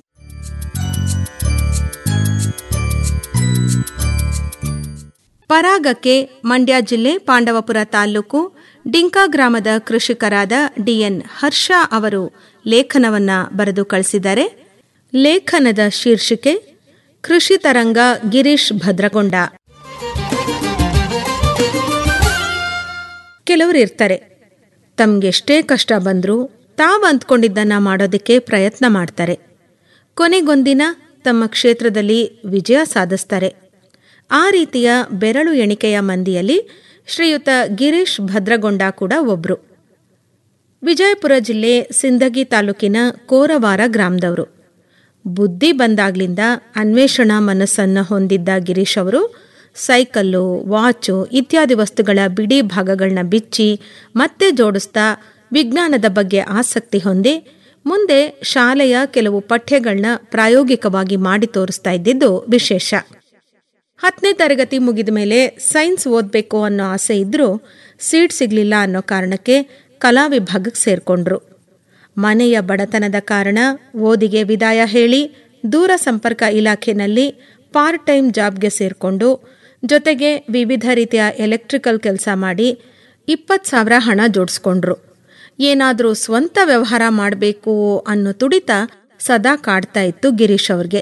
ಪರಾಗಕ್ಕೆ ಮಂಡ್ಯ ಜಿಲ್ಲೆ ಪಾಂಡವಪುರ ತಾಲೂಕು ಡಿಂಕಾ ಗ್ರಾಮದ ಕೃಷಿಕರಾದ ಡಿಎನ್ ಹರ್ಷ ಅವರು ಲೇಖನವನ್ನ ಬರೆದು ಕಳಿಸಿದ್ದಾರೆ ಲೇಖನದ ಶೀರ್ಷಿಕೆ ಕೃಷಿ ತರಂಗ ಗಿರೀಶ್ ಭದ್ರಗೊಂಡ ಕೆಲವರು ಇರ್ತಾರೆ ತಮ್ಗೆಷ್ಟೇ ಕಷ್ಟ ಬಂದರೂ ತಾವು ಅಂದ್ಕೊಂಡಿದ್ದನ್ನ ಮಾಡೋದಕ್ಕೆ ಪ್ರಯತ್ನ ಮಾಡ್ತಾರೆ ಕೊನೆಗೊಂದಿನ ತಮ್ಮ ಕ್ಷೇತ್ರದಲ್ಲಿ ವಿಜಯ ಸಾಧಿಸ್ತಾರೆ ಆ ರೀತಿಯ ಬೆರಳು ಎಣಿಕೆಯ ಮಂದಿಯಲ್ಲಿ ಶ್ರೀಯುತ ಗಿರೀಶ್ ಭದ್ರಗೊಂಡ ಕೂಡ ಒಬ್ರು ವಿಜಯಪುರ ಜಿಲ್ಲೆ ಸಿಂದಗಿ ತಾಲೂಕಿನ ಕೋರವಾರ ಗ್ರಾಮದವರು ಬುದ್ಧಿ ಬಂದಾಗ್ಲಿಂದ ಅನ್ವೇಷಣಾ ಮನಸ್ಸನ್ನು ಹೊಂದಿದ್ದ ಗಿರೀಶ್ ಅವರು ಸೈಕಲ್ಲು ವಾಚು ಇತ್ಯಾದಿ ವಸ್ತುಗಳ ಬಿಡಿ ಭಾಗಗಳನ್ನ ಬಿಚ್ಚಿ ಮತ್ತೆ ಜೋಡಿಸ್ತಾ ವಿಜ್ಞಾನದ ಬಗ್ಗೆ ಆಸಕ್ತಿ ಹೊಂದಿ ಮುಂದೆ ಶಾಲೆಯ ಕೆಲವು ಪಠ್ಯಗಳನ್ನ ಪ್ರಾಯೋಗಿಕವಾಗಿ ಮಾಡಿ ತೋರಿಸ್ತಾ ಇದ್ದಿದ್ದು ವಿಶೇಷ ಹತ್ತನೇ ತರಗತಿ ಮುಗಿದ ಮೇಲೆ ಸೈನ್ಸ್ ಓದಬೇಕು ಅನ್ನೋ ಆಸೆ ಇದ್ದರೂ ಸೀಟ್ ಸಿಗಲಿಲ್ಲ ಅನ್ನೋ ಕಾರಣಕ್ಕೆ ಕಲಾ ವಿಭಾಗಕ್ಕೆ ಸೇರಿಕೊಂಡ್ರು ಮನೆಯ ಬಡತನದ ಕಾರಣ ಓದಿಗೆ ವಿದಾಯ ಹೇಳಿ ದೂರ ಸಂಪರ್ಕ ಇಲಾಖೆಯಲ್ಲಿ ಪಾರ್ಟ್ ಟೈಮ್ ಜಾಬ್ಗೆ ಸೇರಿಕೊಂಡು ಜೊತೆಗೆ ವಿವಿಧ ರೀತಿಯ ಎಲೆಕ್ಟ್ರಿಕಲ್ ಕೆಲಸ ಮಾಡಿ ಇಪ್ಪತ್ತು ಸಾವಿರ ಹಣ ಜೋಡಿಸ್ಕೊಂಡ್ರು ಏನಾದರೂ ಸ್ವಂತ ವ್ಯವಹಾರ ಮಾಡಬೇಕು ಅನ್ನೋ ತುಡಿತ ಸದಾ ಕಾಡ್ತಾ ಇತ್ತು ಗಿರೀಶ್ ಅವ್ರಿಗೆ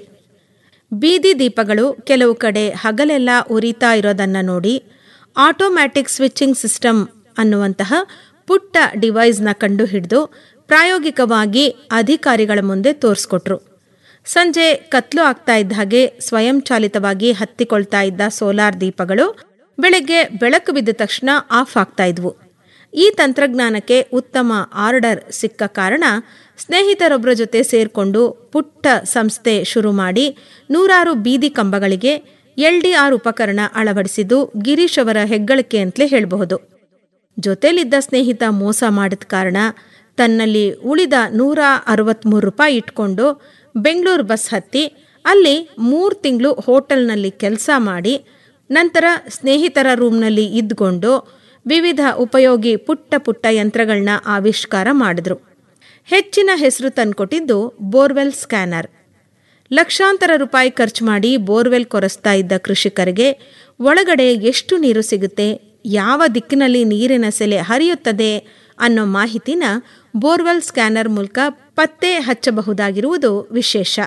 ಬೀದಿ ದೀಪಗಳು ಕೆಲವು ಕಡೆ ಹಗಲೆಲ್ಲ ಉರಿತಾ ಇರೋದನ್ನ ನೋಡಿ ಆಟೋಮ್ಯಾಟಿಕ್ ಸ್ವಿಚಿಂಗ್ ಸಿಸ್ಟಮ್ ಅನ್ನುವಂತಹ ಪುಟ್ಟ ಡಿವೈಸ್ನ ಕಂಡುಹಿಡಿದು ಪ್ರಾಯೋಗಿಕವಾಗಿ ಅಧಿಕಾರಿಗಳ ಮುಂದೆ ತೋರಿಸ್ಕೊಟ್ರು ಸಂಜೆ ಕತ್ಲು ಆಗ್ತಾ ಇದ್ದ ಹಾಗೆ ಸ್ವಯಂಚಾಲಿತವಾಗಿ ಹತ್ತಿಕೊಳ್ತಾ ಇದ್ದ ಸೋಲಾರ್ ದೀಪಗಳು ಬೆಳಗ್ಗೆ ಬೆಳಕು ಬಿದ್ದ ತಕ್ಷಣ ಆಫ್ ಆಗ್ತಾ ಇದ್ವು ಈ ತಂತ್ರಜ್ಞಾನಕ್ಕೆ ಉತ್ತಮ ಆರ್ಡರ್ ಸಿಕ್ಕ ಕಾರಣ ಸ್ನೇಹಿತರೊಬ್ಬರ ಜೊತೆ ಸೇರ್ಕೊಂಡು ಪುಟ್ಟ ಸಂಸ್ಥೆ ಶುರು ಮಾಡಿ ನೂರಾರು ಬೀದಿ ಕಂಬಗಳಿಗೆ ಎಲ್ ಡಿ ಆರ್ ಉಪಕರಣ ಅಳವಡಿಸಿದ್ದು ಗಿರೀಶ್ ಅವರ ಹೆಗ್ಗಳಿಕೆ ಅಂತಲೇ ಹೇಳಬಹುದು ಜೊತೆಲಿದ್ದ ಸ್ನೇಹಿತ ಮೋಸ ಮಾಡಿದ ಕಾರಣ ತನ್ನಲ್ಲಿ ಉಳಿದ ನೂರ ಅರವತ್ತ್ಮೂರು ರೂಪಾಯಿ ಇಟ್ಕೊಂಡು ಬೆಂಗಳೂರು ಬಸ್ ಹತ್ತಿ ಅಲ್ಲಿ ಮೂರು ತಿಂಗಳು ಹೋಟೆಲ್ನಲ್ಲಿ ಕೆಲಸ ಮಾಡಿ ನಂತರ ಸ್ನೇಹಿತರ ರೂಮ್ನಲ್ಲಿ ಇದ್ಕೊಂಡು ವಿವಿಧ ಉಪಯೋಗಿ ಪುಟ್ಟ ಪುಟ್ಟ ಯಂತ್ರಗಳನ್ನ ಆವಿಷ್ಕಾರ ಮಾಡಿದ್ರು ಹೆಚ್ಚಿನ ಹೆಸರು ತಂದ್ಕೊಟ್ಟಿದ್ದು ಬೋರ್ವೆಲ್ ಸ್ಕ್ಯಾನರ್ ಲಕ್ಷಾಂತರ ರೂಪಾಯಿ ಖರ್ಚು ಮಾಡಿ ಬೋರ್ವೆಲ್ ಕೊರೆಸ್ತಾ ಇದ್ದ ಕೃಷಿಕರಿಗೆ ಒಳಗಡೆ ಎಷ್ಟು ನೀರು ಸಿಗುತ್ತೆ ಯಾವ ದಿಕ್ಕಿನಲ್ಲಿ ನೀರಿನ ಸೆಲೆ ಹರಿಯುತ್ತದೆ ಅನ್ನೋ ಮಾಹಿತಿನ ಬೋರ್ವೆಲ್ ಸ್ಕ್ಯಾನರ್ ಮೂಲಕ ಪತ್ತೆ ಹಚ್ಚಬಹುದಾಗಿರುವುದು ವಿಶೇಷ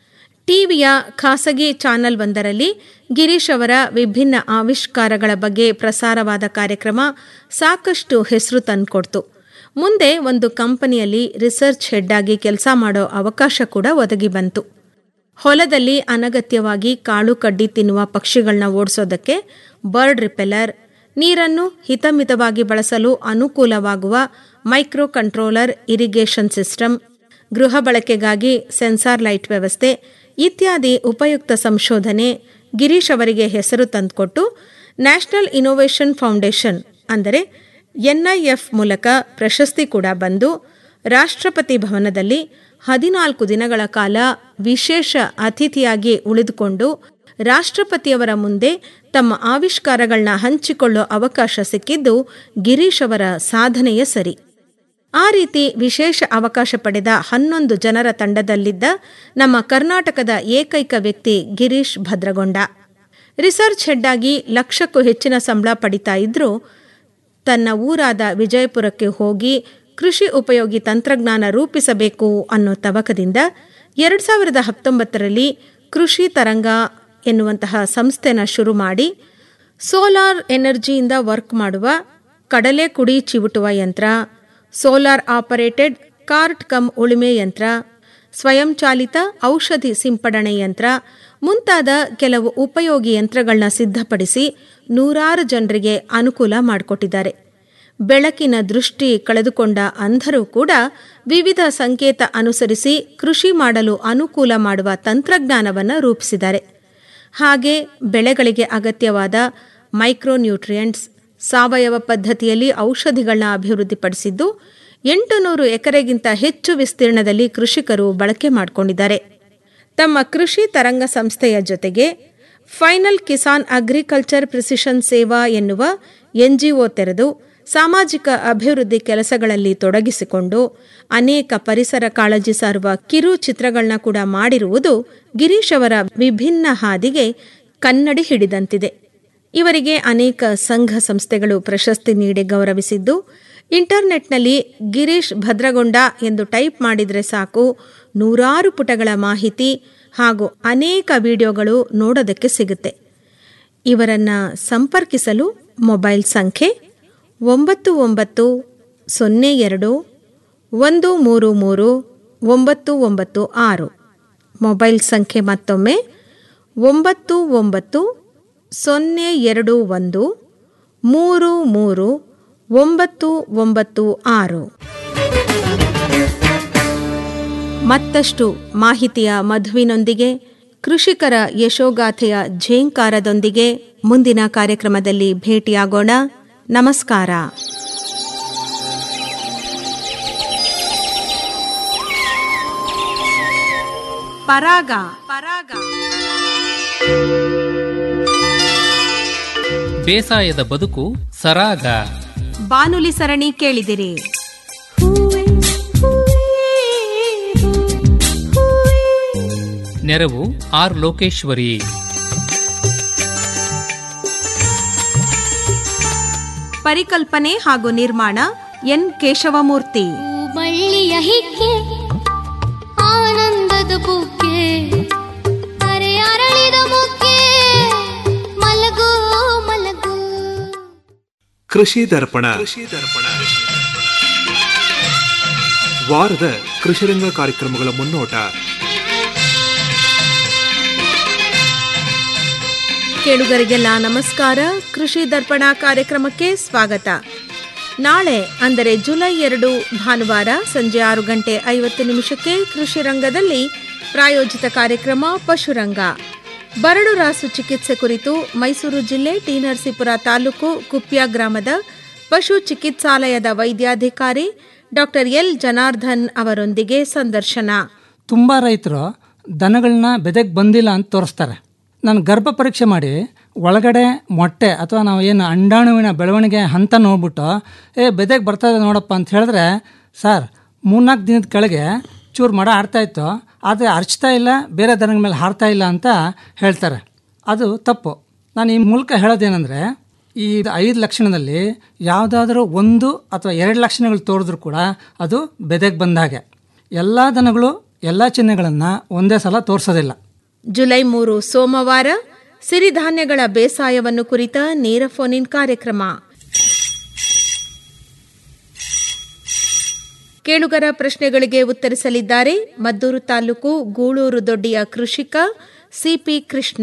ಟಿವಿಯ ಖಾಸಗಿ ಚಾನೆಲ್ ಒಂದರಲ್ಲಿ ಗಿರೀಶ್ ಅವರ ವಿಭಿನ್ನ ಆವಿಷ್ಕಾರಗಳ ಬಗ್ಗೆ ಪ್ರಸಾರವಾದ ಕಾರ್ಯಕ್ರಮ ಸಾಕಷ್ಟು ಹೆಸರು ತಂದುಕೊಡ್ತು ಮುಂದೆ ಒಂದು ಕಂಪನಿಯಲ್ಲಿ ರಿಸರ್ಚ್ ಹೆಡ್ ಆಗಿ ಕೆಲಸ ಮಾಡೋ ಅವಕಾಶ ಕೂಡ ಒದಗಿ ಬಂತು ಹೊಲದಲ್ಲಿ ಅನಗತ್ಯವಾಗಿ ಕಾಳು ಕಡ್ಡಿ ತಿನ್ನುವ ಪಕ್ಷಿಗಳನ್ನ ಓಡಿಸೋದಕ್ಕೆ ಬರ್ಡ್ ರಿಪೆಲ್ಲರ್ ನೀರನ್ನು ಹಿತಮಿತವಾಗಿ ಬಳಸಲು ಅನುಕೂಲವಾಗುವ ಮೈಕ್ರೋ ಕಂಟ್ರೋಲರ್ ಇರಿಗೇಷನ್ ಸಿಸ್ಟಮ್ ಗೃಹ ಬಳಕೆಗಾಗಿ ಸೆನ್ಸಾರ್ ಲೈಟ್ ವ್ಯವಸ್ಥೆ ಇತ್ಯಾದಿ ಉಪಯುಕ್ತ ಸಂಶೋಧನೆ ಗಿರೀಶ್ ಅವರಿಗೆ ಹೆಸರು ತಂದುಕೊಟ್ಟು ನ್ಯಾಷನಲ್ ಇನೋವೇಷನ್ ಫೌಂಡೇಶನ್ ಅಂದರೆ ಎನ್ಐಎಫ್ ಮೂಲಕ ಪ್ರಶಸ್ತಿ ಕೂಡ ಬಂದು ರಾಷ್ಟ್ರಪತಿ ಭವನದಲ್ಲಿ ಹದಿನಾಲ್ಕು ದಿನಗಳ ಕಾಲ ವಿಶೇಷ ಅತಿಥಿಯಾಗಿ ಉಳಿದುಕೊಂಡು ರಾಷ್ಟ್ರಪತಿಯವರ ಮುಂದೆ ತಮ್ಮ ಆವಿಷ್ಕಾರಗಳನ್ನ ಹಂಚಿಕೊಳ್ಳೋ ಅವಕಾಶ ಸಿಕ್ಕಿದ್ದು ಗಿರೀಶ್ ಅವರ ಸಾಧನೆಯ ಸರಿ ಆ ರೀತಿ ವಿಶೇಷ ಅವಕಾಶ ಪಡೆದ ಹನ್ನೊಂದು ಜನರ ತಂಡದಲ್ಲಿದ್ದ ನಮ್ಮ ಕರ್ನಾಟಕದ ಏಕೈಕ ವ್ಯಕ್ತಿ ಗಿರೀಶ್ ಭದ್ರಗೊಂಡ ರಿಸರ್ಚ್ ಹೆಡ್ ಆಗಿ ಲಕ್ಷಕ್ಕೂ ಹೆಚ್ಚಿನ ಸಂಬಳ ಪಡಿತಾ ಇದ್ರೂ ತನ್ನ ಊರಾದ ವಿಜಯಪುರಕ್ಕೆ ಹೋಗಿ ಕೃಷಿ ಉಪಯೋಗಿ ತಂತ್ರಜ್ಞಾನ ರೂಪಿಸಬೇಕು ಅನ್ನೋ ತವಕದಿಂದ ಎರಡು ಸಾವಿರದ ಹತ್ತೊಂಬತ್ತರಲ್ಲಿ ಕೃಷಿ ತರಂಗ ಎನ್ನುವಂತಹ ಸಂಸ್ಥೆನ ಶುರು ಮಾಡಿ ಸೋಲಾರ್ ಎನರ್ಜಿಯಿಂದ ವರ್ಕ್ ಮಾಡುವ ಕಡಲೆ ಕುಡಿ ಚಿವುಟುವ ಯಂತ್ರ ಸೋಲಾರ್ ಆಪರೇಟೆಡ್ ಕಾರ್ಟ್ ಕಮ್ ಉಳುಮೆ ಯಂತ್ರ ಸ್ವಯಂಚಾಲಿತ ಔಷಧಿ ಸಿಂಪಡಣೆ ಯಂತ್ರ ಮುಂತಾದ ಕೆಲವು ಉಪಯೋಗಿ ಯಂತ್ರಗಳನ್ನ ಸಿದ್ಧಪಡಿಸಿ ನೂರಾರು ಜನರಿಗೆ ಅನುಕೂಲ ಮಾಡಿಕೊಟ್ಟಿದ್ದಾರೆ ಬೆಳಕಿನ ದೃಷ್ಟಿ ಕಳೆದುಕೊಂಡ ಅಂಧರು ಕೂಡ ವಿವಿಧ ಸಂಕೇತ ಅನುಸರಿಸಿ ಕೃಷಿ ಮಾಡಲು ಅನುಕೂಲ ಮಾಡುವ ತಂತ್ರಜ್ಞಾನವನ್ನು ರೂಪಿಸಿದ್ದಾರೆ ಹಾಗೆ ಬೆಳೆಗಳಿಗೆ ಅಗತ್ಯವಾದ ಮೈಕ್ರೋನ್ಯೂಟ್ರಿಯೆಂಟ್ಸ್ ಸಾವಯವ ಪದ್ಧತಿಯಲ್ಲಿ ಔಷಧಿಗಳನ್ನ ಅಭಿವೃದ್ಧಿಪಡಿಸಿದ್ದು ಎಂಟು ನೂರು ಎಕರೆಗಿಂತ ಹೆಚ್ಚು ವಿಸ್ತೀರ್ಣದಲ್ಲಿ ಕೃಷಿಕರು ಬಳಕೆ ಮಾಡಿಕೊಂಡಿದ್ದಾರೆ ತಮ್ಮ ಕೃಷಿ ತರಂಗ ಸಂಸ್ಥೆಯ ಜೊತೆಗೆ ಫೈನಲ್ ಕಿಸಾನ್ ಅಗ್ರಿಕಲ್ಚರ್ ಪ್ರಿಸಿಷನ್ ಸೇವಾ ಎನ್ನುವ ಎನ್ಜಿಒ ತೆರೆದು ಸಾಮಾಜಿಕ ಅಭಿವೃದ್ಧಿ ಕೆಲಸಗಳಲ್ಲಿ ತೊಡಗಿಸಿಕೊಂಡು ಅನೇಕ ಪರಿಸರ ಕಾಳಜಿ ಸಾರುವ ಕಿರು ಚಿತ್ರಗಳನ್ನ ಕೂಡ ಮಾಡಿರುವುದು ಗಿರೀಶ್ ಅವರ ವಿಭಿನ್ನ ಹಾದಿಗೆ ಕನ್ನಡಿ ಹಿಡಿದಂತಿದೆ ಇವರಿಗೆ ಅನೇಕ ಸಂಘ ಸಂಸ್ಥೆಗಳು ಪ್ರಶಸ್ತಿ ನೀಡಿ ಗೌರವಿಸಿದ್ದು ಇಂಟರ್ನೆಟ್ನಲ್ಲಿ ಗಿರೀಶ್ ಭದ್ರಗೊಂಡ ಎಂದು ಟೈಪ್ ಮಾಡಿದರೆ ಸಾಕು ನೂರಾರು ಪುಟಗಳ ಮಾಹಿತಿ ಹಾಗೂ ಅನೇಕ ವಿಡಿಯೋಗಳು ನೋಡೋದಕ್ಕೆ ಸಿಗುತ್ತೆ ಇವರನ್ನ ಸಂಪರ್ಕಿಸಲು ಮೊಬೈಲ್ ಸಂಖ್ಯೆ ಒಂಬತ್ತು ಒಂಬತ್ತು ಸೊನ್ನೆ ಎರಡು ಒಂದು ಮೂರು ಮೂರು ಒಂಬತ್ತು ಒಂಬತ್ತು ಆರು ಮೊಬೈಲ್ ಸಂಖ್ಯೆ ಮತ್ತೊಮ್ಮೆ ಒಂಬತ್ತು ಒಂಬತ್ತು ಸೊನ್ನೆ ಎರಡು ಒಂದು ಮೂರು ಮೂರು ಒಂಬತ್ತು ಒಂಬತ್ತು ಆರು ಮತ್ತಷ್ಟು ಮಾಹಿತಿಯ ಮಧುವಿನೊಂದಿಗೆ ಕೃಷಿಕರ ಯಶೋಗಾಥೆಯ ಝೇಂಕಾರದೊಂದಿಗೆ ಮುಂದಿನ ಕಾರ್ಯಕ್ರಮದಲ್ಲಿ ಭೇಟಿಯಾಗೋಣ ನಮಸ್ಕಾರ ಪರಾಗ ಪರಾಗ ಬೇಸಾಯದ ಬದುಕು ಸರಾಗ ಬಾನುಲಿ ಸರಣಿ ಕೇಳಿದಿರಿ ನೆರವು ಆರ್ ಲೋಕೇಶ್ವರಿ ಪರಿಕಲ್ಪನೆ ಹಾಗೂ ನಿರ್ಮಾಣ ಎನ್ ಕೇಶವಮೂರ್ತಿ ಬಳ್ಳಿಯ ಹಿಕ್ಕೆ ಆನಂದದ ಬುಕ್ಕೆ ಅರೆ ಅರಳಿದ ಮುಕ್ಕೆ ಮಲಗೋ ಮಲಗೋ ಕೃಷಿ ದರ್ಪಣ ವಾರದ ಕೃಷಿರಂಗ ಕಾರ್ಯಕ್ರಮಗಳ ಮುನ್ನೋಟ ಕೇಳುಗರಿಗೆಲ್ಲ ನಮಸ್ಕಾರ ಕೃಷಿ ದರ್ಪಣ ಕಾರ್ಯಕ್ರಮಕ್ಕೆ ಸ್ವಾಗತ ನಾಳೆ ಅಂದರೆ ಜುಲೈ ಎರಡು ಭಾನುವಾರ ಸಂಜೆ ಆರು ಗಂಟೆ ಐವತ್ತು ನಿಮಿಷಕ್ಕೆ ಕೃಷಿ ರಂಗದಲ್ಲಿ ಪ್ರಾಯೋಜಿತ ಕಾರ್ಯಕ್ರಮ ಪಶುರಂಗ ಬರಡು ರಾಸು ಚಿಕಿತ್ಸೆ ಕುರಿತು ಮೈಸೂರು ಜಿಲ್ಲೆ ಟಿ ನರಸೀಪುರ ತಾಲೂಕು ಕುಪ್ಯ ಗ್ರಾಮದ ಪಶು ಚಿಕಿತ್ಸಾಲಯದ ವೈದ್ಯಾಧಿಕಾರಿ ಡಾಕ್ಟರ್ ಎಲ್ ಜನಾರ್ದನ್ ಅವರೊಂದಿಗೆ ಸಂದರ್ಶನ ತುಂಬ ರೈತರು ದನಗಳನ್ನ ಬೆದೆಗೆ ಬಂದಿಲ್ಲ ಅಂತ ತೋರಿಸ್ತಾರೆ ನಾನು ಗರ್ಭ ಪರೀಕ್ಷೆ ಮಾಡಿ ಒಳಗಡೆ ಮೊಟ್ಟೆ ಅಥವಾ ನಾವು ಏನು ಅಂಡಾಣುವಿನ ಬೆಳವಣಿಗೆ ಹಂತ ನೋಡ್ಬಿಟ್ಟು ಏ ಬೆದೆಗೆ ಬರ್ತದೆ ನೋಡಪ್ಪ ಅಂತ ಹೇಳಿದ್ರೆ ಸರ್ ಮೂರ್ನಾಲ್ಕು ದಿನದ ಕೆಳಗೆ ಚೂರು ಮಡ ಆಡ್ತಾ ಇತ್ತು ಆದರೆ ಅರ್ಚ್ತಾ ಇಲ್ಲ ಬೇರೆ ದನಗಳ ಮೇಲೆ ಹಾರ್ತಾ ಇಲ್ಲ ಅಂತ ಹೇಳ್ತಾರೆ ಅದು ತಪ್ಪು ನಾನು ಈ ಮೂಲಕ ಹೇಳೋದೇನೆಂದರೆ ಈ ಐದು ಲಕ್ಷಣದಲ್ಲಿ ಯಾವುದಾದ್ರೂ ಒಂದು ಅಥವಾ ಎರಡು ಲಕ್ಷಣಗಳು ತೋರಿದ್ರೂ ಕೂಡ ಅದು ಬೆದೆಗೆ ಬಂದಾಗೆ ಎಲ್ಲ ದನಗಳು ಎಲ್ಲ ಚಿಹ್ನೆಗಳನ್ನು ಒಂದೇ ಸಲ ತೋರಿಸೋದಿಲ್ಲ ಜುಲೈ ಮೂರು ಸೋಮವಾರ ಸಿರಿಧಾನ್ಯಗಳ ಬೇಸಾಯವನ್ನು ಕುರಿತ ನೇರ ಫೋನ್ ಇನ್ ಕಾರ್ಯಕ್ರಮ ಕೇಳುಗರ ಪ್ರಶ್ನೆಗಳಿಗೆ ಉತ್ತರಿಸಲಿದ್ದಾರೆ ಮದ್ದೂರು ತಾಲೂಕು ಗೂಳೂರು ದೊಡ್ಡಿಯ ಕೃಷಿಕ ಸಿಪಿ ಕೃಷ್ಣ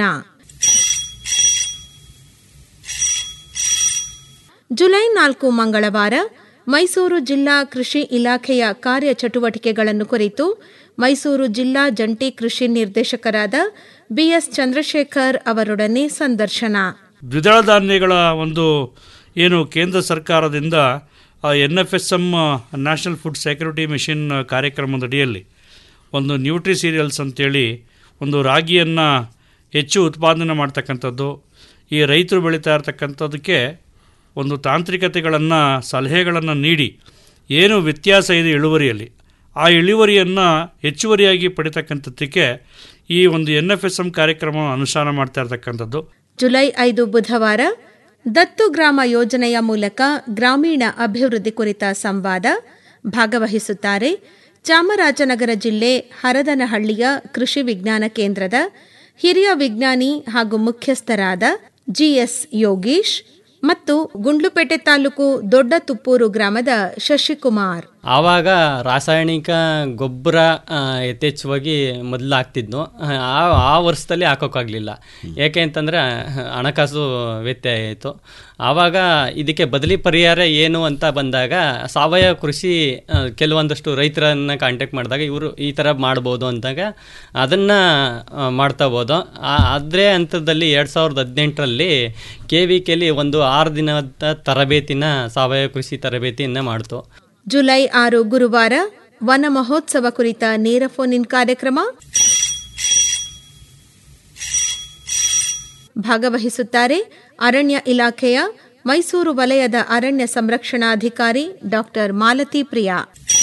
ಜುಲೈ ನಾಲ್ಕು ಮಂಗಳವಾರ ಮೈಸೂರು ಜಿಲ್ಲಾ ಕೃಷಿ ಇಲಾಖೆಯ ಕಾರ್ಯಚಟುವಟಿಕೆಗಳನ್ನು ಕುರಿತು ಮೈಸೂರು ಜಿಲ್ಲಾ ಜಂಟಿ ಕೃಷಿ ನಿರ್ದೇಶಕರಾದ ಬಿಎಸ್ ಚಂದ್ರಶೇಖರ್ ಅವರೊಡನೆ ಸಂದರ್ಶನ ದ್ವಿದಳ ಧಾನ್ಯಗಳ ಒಂದು ಏನು ಕೇಂದ್ರ ಸರ್ಕಾರದಿಂದ N F S M national food security mission ಕಾರ್ಯಕ್ರಮದ ಅಡಿಯಲ್ಲಿ ಒಂದು ನ್ಯೂಟ್ರಿ ಸೀರಿಯಲ್ಸ್ ಅಂತೇಳಿ ಒಂದು ರಾಗಿಯನ್ನು ಹೆಚ್ಚು ಉತ್ಪಾದನೆ ಮಾಡ್ತಕ್ಕಂಥದ್ದು ಈ ರೈತರು ಬೆಳೀತಾ ಇರ್ತಕ್ಕಂಥದ್ದಕ್ಕೆ ಒಂದು ತಾಂತ್ರಿಕತೆಗಳನ್ನು ಸಲಹೆಗಳನ್ನು ನೀಡಿ ಏನು ವ್ಯತ್ಯಾಸ ಇದೆ ಇಳುವರಿಯಲ್ಲಿ ಆ ಇಳುವರಿಯನ್ನು ಹೆಚ್ಚುವರಿಯಾಗಿ ಪಡಿತಕ್ಕಂಥದ್ದಕ್ಕೆ ಈ ಒಂದು ಎನ್ ಎಫ್ ಎಸ್ ಎಮ್ ಕಾರ್ಯಕ್ರಮ ಅನುಷ್ಠಾನ ಮಾಡ್ತಾ ಇರ್ತಕ್ಕಂಥದ್ದು ಜುಲೈ ಐದು ಬುಧವಾರ ದತ್ತು ಗ್ರಾಮ ಯೋಜನೆಯ ಮೂಲಕ ಗ್ರಾಮೀಣ ಅಭಿವೃದ್ಧಿ ಕುರಿತ ಸಂವಾದ ಭಾಗವಹಿಸುತ್ತಾರೆ ಚಾಮರಾಜನಗರ ಜಿಲ್ಲೆ ಹರದನಹಳ್ಳಿಯ ಕೃಷಿ ವಿಜ್ಞಾನ ಕೇಂದ್ರದ ಹಿರಿಯ ವಿಜ್ಞಾನಿ ಹಾಗೂ ಮುಖ್ಯಸ್ಥರಾದ ಜಿಎಸ್ ಯೋಗೀಶ್ ಮತ್ತು ಗುಂಡ್ಲುಪೇಟೆ ತಾಲೂಕು ದೊಡ್ಡ ತುಪ್ಪೂರು ಗ್ರಾಮದ ಶಶಿಕುಮಾರ್ ಆವಾಗ ರಾಸಾಯನಿಕ ಗೊಬ್ಬರ ಆ, ಯಥೇಚ್ಛವಾಗಿ ಮೊದಲು ಹಾಕ್ತಿದ್ನು ಆ ಆ ವರ್ಷದಲ್ಲಿ ಹಾಕೋಕ್ಕಾಗಲಿಲ್ಲ ಏಕೆ ಅಂತಂದರೆ ಹಣಕಾಸು ವ್ಯತ್ಯಯ ಆಯಿತು ಆವಾಗ ಇದಕ್ಕೆ ಬದಲಿ ಪರಿಹಾರ ಏನು ಅಂತ ಬಂದಾಗ ಸಾವಯವ ಕೃಷಿ ಆ, ಕೆಲವೊಂದಷ್ಟು ರೈತರನ್ನ ಕಾಂಟ್ಯಾಕ್ಟ್ ಮಾಡಿದಾಗ ಇವರು ಈ ಥರ ಮಾಡ್ಬೋದು ಅಂದಾಗ ಅದನ್ನು ಮಾಡ್ತಾ ಹೋದು ಅದೇ ಹಂತದಲ್ಲಿ ಎರಡು ಸಾವಿರದ ಹದಿನೆಂಟರಲ್ಲಿ ಕೆ ವಿ ಕೆಲಿ ಒಂದು ಆರು ದಿನದ ತರಬೇತಿನ ಸಾವಯವ ಕೃಷಿ ತರಬೇತಿಯನ್ನು ಮಾಡ್ತು ಜುಲೈ ಆರು ಗುರುವಾರ ವನ ಮಹೋತ್ಸವ ಕುರಿತ ನೇರ ಫೋನ್ ಇನ್ ಕಾರ್ಯಕ್ರಮ ಭಾಗವಹಿಸುತ್ತಾರೆ ಅರಣ್ಯ ಇಲಾಖೆಯ ಮೈಸೂರು ವಲಯದ ಅರಣ್ಯ ಸಂರಕ್ಷಣಾಧಿಕಾರಿ ಡಾಕ್ಟರ್ ಮಾಲತಿ ಪ್ರಿಯಾ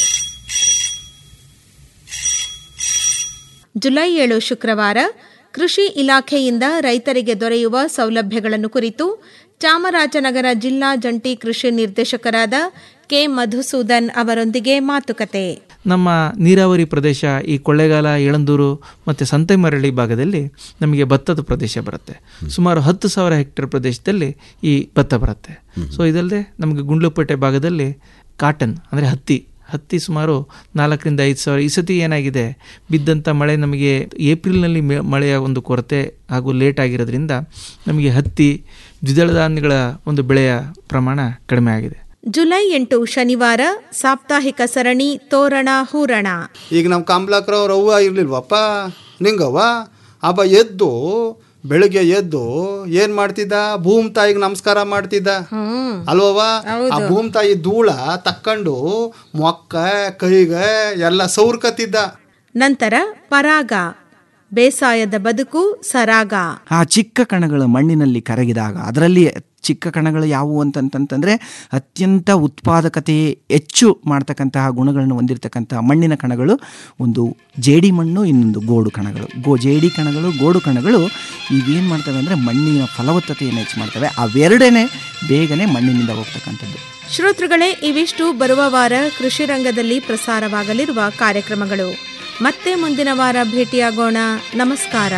ಜುಲೈ ಏಳು ಶುಕ್ರವಾರ ಕೃಷಿ ಇಲಾಖೆಯಿಂದ ರೈತರಿಗೆ ದೊರೆಯುವ ಸೌಲಭ್ಯಗಳನ್ನು ಕುರಿತು ಚಾಮರಾಜನಗರ ಜಿಲ್ಲಾ ಜಂಟಿ ಕೃಷಿ ನಿರ್ದೇಶಕರಾದ ಕೆ ಮಧುಸೂದನ್ ಅವರೊಂದಿಗೆ ಮಾತುಕತೆ ನಮ್ಮ ನೀರಾವರಿ ಪ್ರದೇಶ ಈ ಕೊಳ್ಳೇಗಾಲ ಯಳಂದೂರು ಮತ್ತು ಸಂತೆಮರಳಿ ಭಾಗದಲ್ಲಿ ನಮಗೆ ಭತ್ತದ ಪ್ರದೇಶ ಬರುತ್ತೆ ಸುಮಾರು ಹತ್ತು ಸಾವಿರ ಹೆಕ್ಟೇರ್ ಪ್ರದೇಶದಲ್ಲಿ ಈ ಭತ್ತ ಬರುತ್ತೆ ಸೊ ಇದಲ್ಲದೆ ನಮಗೆ ಗುಂಡ್ಲುಪೇಟೆ ಭಾಗದಲ್ಲಿ ಕಾಟನ್ ಅಂದರೆ ಹತ್ತಿ ಹತ್ತಿ ಸುಮಾರು ನಾಲ್ಕರಿಂದ ಐದು ಸಾವಿರ ಈ ಸತಿ ಏನಾಗಿದೆ ಬಿದ್ದಂಥ ಮಳೆ ನಮಗೆ ಏಪ್ರಿಲ್ನಲ್ಲಿ ಮೆ- ಮಳೆಯ ಒಂದು ಕೊರತೆ ಹಾಗೂ ಲೇಟ್ ಆಗಿರೋದ್ರಿಂದ ನಮಗೆ ಹತ್ತಿ ದ್ವಿದಳ ಧಾನ್ಯಗಳ ಒಂದು ಬೆಳೆಯ ಪ್ರಮಾಣ ಕಡಿಮೆ ಆಗಿದೆ ಜುಲೈ ಎಂಟು ಶನಿವಾರ ಸಾಪ್ತಾಹಿಕ ಸರಣಿ ತೋರಣ ಹೂರಣ ಈಗ ನಮ್ಮ ಕಂಬ್ಲಾಕ್ರವ್ರ ಅವ್ವ ಇರ್ಲಿಲ್ವಪ್ಪ ನಿಂಗವ್ವ ಅಬ್ಬ ಎದ್ದು ಬೆಳಿಗ್ಗೆ ಎದ್ದು ಏನ್ ಮಾಡ್ತಿದ್ದ ಭೂಮ್ ತಾಯಿಗೆ ನಮಸ್ಕಾರ ಮಾಡ್ತಿದ್ದ ಅಲ್ವವ ಆ ಭೂಮ್ ತಾಯಿ ಧೂಳ ತಕ್ಕೊಂಡು ಮೊಕ್ಕ ಕೈಗೆ ಎಲ್ಲ ಸೌರ್ಕತ್ತಿದ್ದ ನಂತರ ಪರಾಗ ಬೇಸಾಯದ ಬದುಕು ಸರಾಗ ಆ ಚಿಕ್ಕ ಕಣಗಳು ಮಣ್ಣಿನಲ್ಲಿ ಕರಗಿದಾಗ ಅದರಲ್ಲಿ ಚಿಕ್ಕ ಕಣಗಳು ಯಾವುವು ಅಂತಂತಂತಂದರೆ ಅತ್ಯಂತ ಉತ್ಪಾದಕತೆ ಹೆಚ್ಚು ಮಾಡ್ತಕ್ಕಂತಹ ಗುಣಗಳನ್ನು ಹೊಂದಿರತಕ್ಕಂತಹ ಮಣ್ಣಿನ ಕಣಗಳು ಒಂದು ಜೇಡಿ ಮಣ್ಣು ಇನ್ನೊಂದು ಗೋಡು ಕಣಗಳು ಗೋ ಜೇಡಿ ಕಣಗಳು ಗೋಡು ಕಣಗಳು ಇವೇನು ಮಾಡ್ತವೆ ಅಂದರೆ ಮಣ್ಣಿನ ಫಲವತ್ತತೆಯನ್ನು ಹೆಚ್ಚು ಮಾಡ್ತವೆ ಅವೆರಡೇ ಬೇಗನೆ ಮಣ್ಣಿನಿಂದ ಹೋಗ್ತಕ್ಕಂಥದ್ದು ಶ್ರೋತೃಗಳೇ ಇವಿಷ್ಟು ಬರುವ ವಾರ ಕೃಷಿ ರಂಗದಲ್ಲಿ ಪ್ರಸಾರವಾಗಲಿರುವ ಕಾರ್ಯಕ್ರಮಗಳು ಮತ್ತೆ ಮುಂದಿನ ವಾರ ಭೇಟಿಯಾಗೋಣ ನಮಸ್ಕಾರ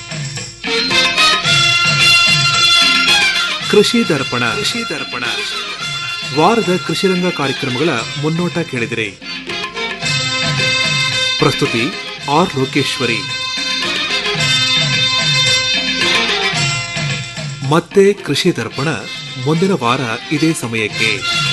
ಕೃಷಿ ದರ್ಪಣ ಕೃಷಿ ದರ್ಪಣ ವಾರದ ಕೃಷಿರಂಗ ಕಾರ್ಯಕ್ರಮಗಳ ಮುನ್ನೋಟ ಕೇಳಿದಿರಿ ಪ್ರಸ್ತುತಿ ಆರ್ ಲೋಕೇಶ್ವರಿ ಮತ್ತೆ ಕೃಷಿ ದರ್ಪಣ ಮುಂದಿನ ವಾರ ಇದೇ ಸಮಯಕ್ಕೆ